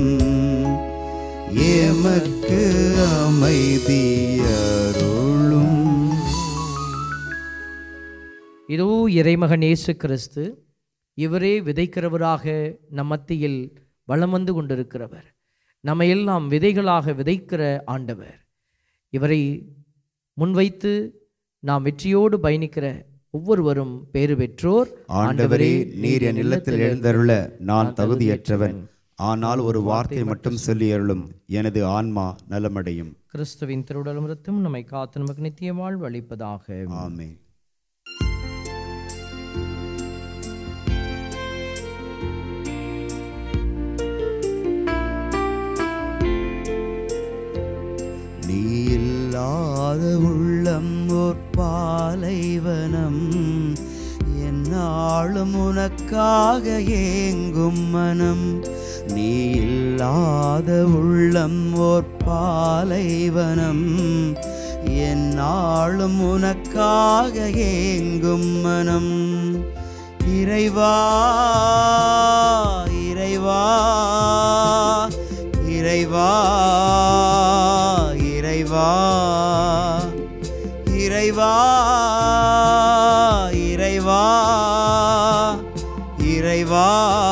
எமக்கு அமைதி அருளும் இதோ இறைமகன் இயேசு கிறிஸ்து இவரே விதைக்கிறவராக நம் மத்தியில் வலம் வந்து கொண்டிருக்கிறவர் நம்ம எல்லாம் விதைகளாக விதைக்கிற ஆண்டவர் இவரை முன்வைத்து நாம் வெற்றியோடு பயணிக்கிற ஒவ்வொருவரும் பேறு பெற்றோர் ஆண்டவரே நீர் என் இல்லத்தில் எழுந்தருள நான் தகுதியற்றவன் ஆனால் ஒரு வார்த்தை மட்டும் சொல்லி அருளும் எனது ஆன்மா நலமடையும் கிறிஸ்துவின் திருடலும் ரத்தும் நம்மை காத்து நமக்கு நித்திய வாழ்வு அளிப்பதாக ஆமென் நீ இல்லாத உள்ளம் ஓர் பாலைவனம் என்னாலும் உனக்காக ஏங்கும் மனம் நீ இல்லாத உள்ளம் ஓர் பாலைவனம் என்னாலும் உனக்காக ஏங்கும் மனம் இறைவா இறைவா இறைவா இறைவா இறைவா இறைவா இறைவா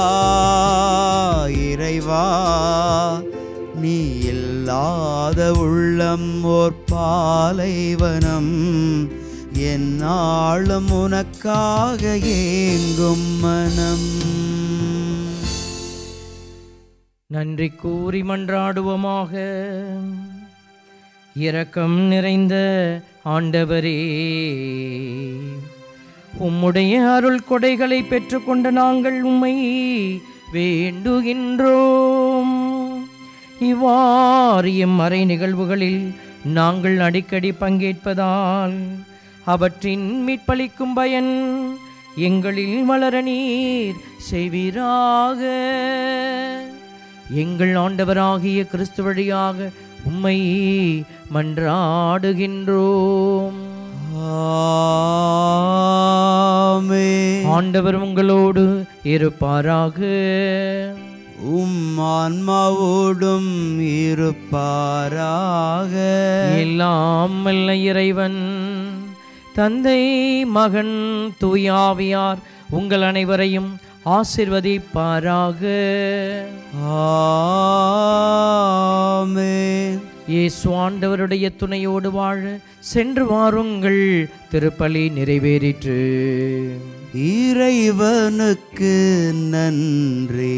இறைவா நீ இல்லாத உள்ளம் ஓர் பாலைவனம் என்னாலும் உனக்காக ஏங்கும் மனம் நன்றி கூறி மன்றாடுவோமாக இரக்கம் நிறைந்த ஆண்டவரே உம்முடைய அருள் கொடைகளை பெற்றுக்கொண்ட நாங்கள் உம்மை வேண்டுகின்றோம் இவ்வாறு எம்மறை நிகழ்வுகளில் நாங்கள் அடிக்கடி பங்கேற்பதால் அவற்றின் மீட்பளிக்கும் பயன் எங்களில் வளர நீர் செய்வீராக எங்கள் ஆண்டவராகிய கிறிஸ்து வழியாக உம்மை மன்றாடுகின்றோம் ஆமென். ஆண்டவர் உங்களோடு இருப்பாராக உம் ஆன்மாவோடும் இருப்பாராக எல்லாம் வல்ல இறைவன் தந்தை மகன் தூயாவியார் உங்கள் அனைவரையும் ஆசிர்வதிப்பாராக ஆமென். இயேசு ஆண்டவருடைய துணையோடு வாழ சென்று வாருங்கள் திருப்பலி நிறைவேறிற்று இறைவனுக்கு நன்றி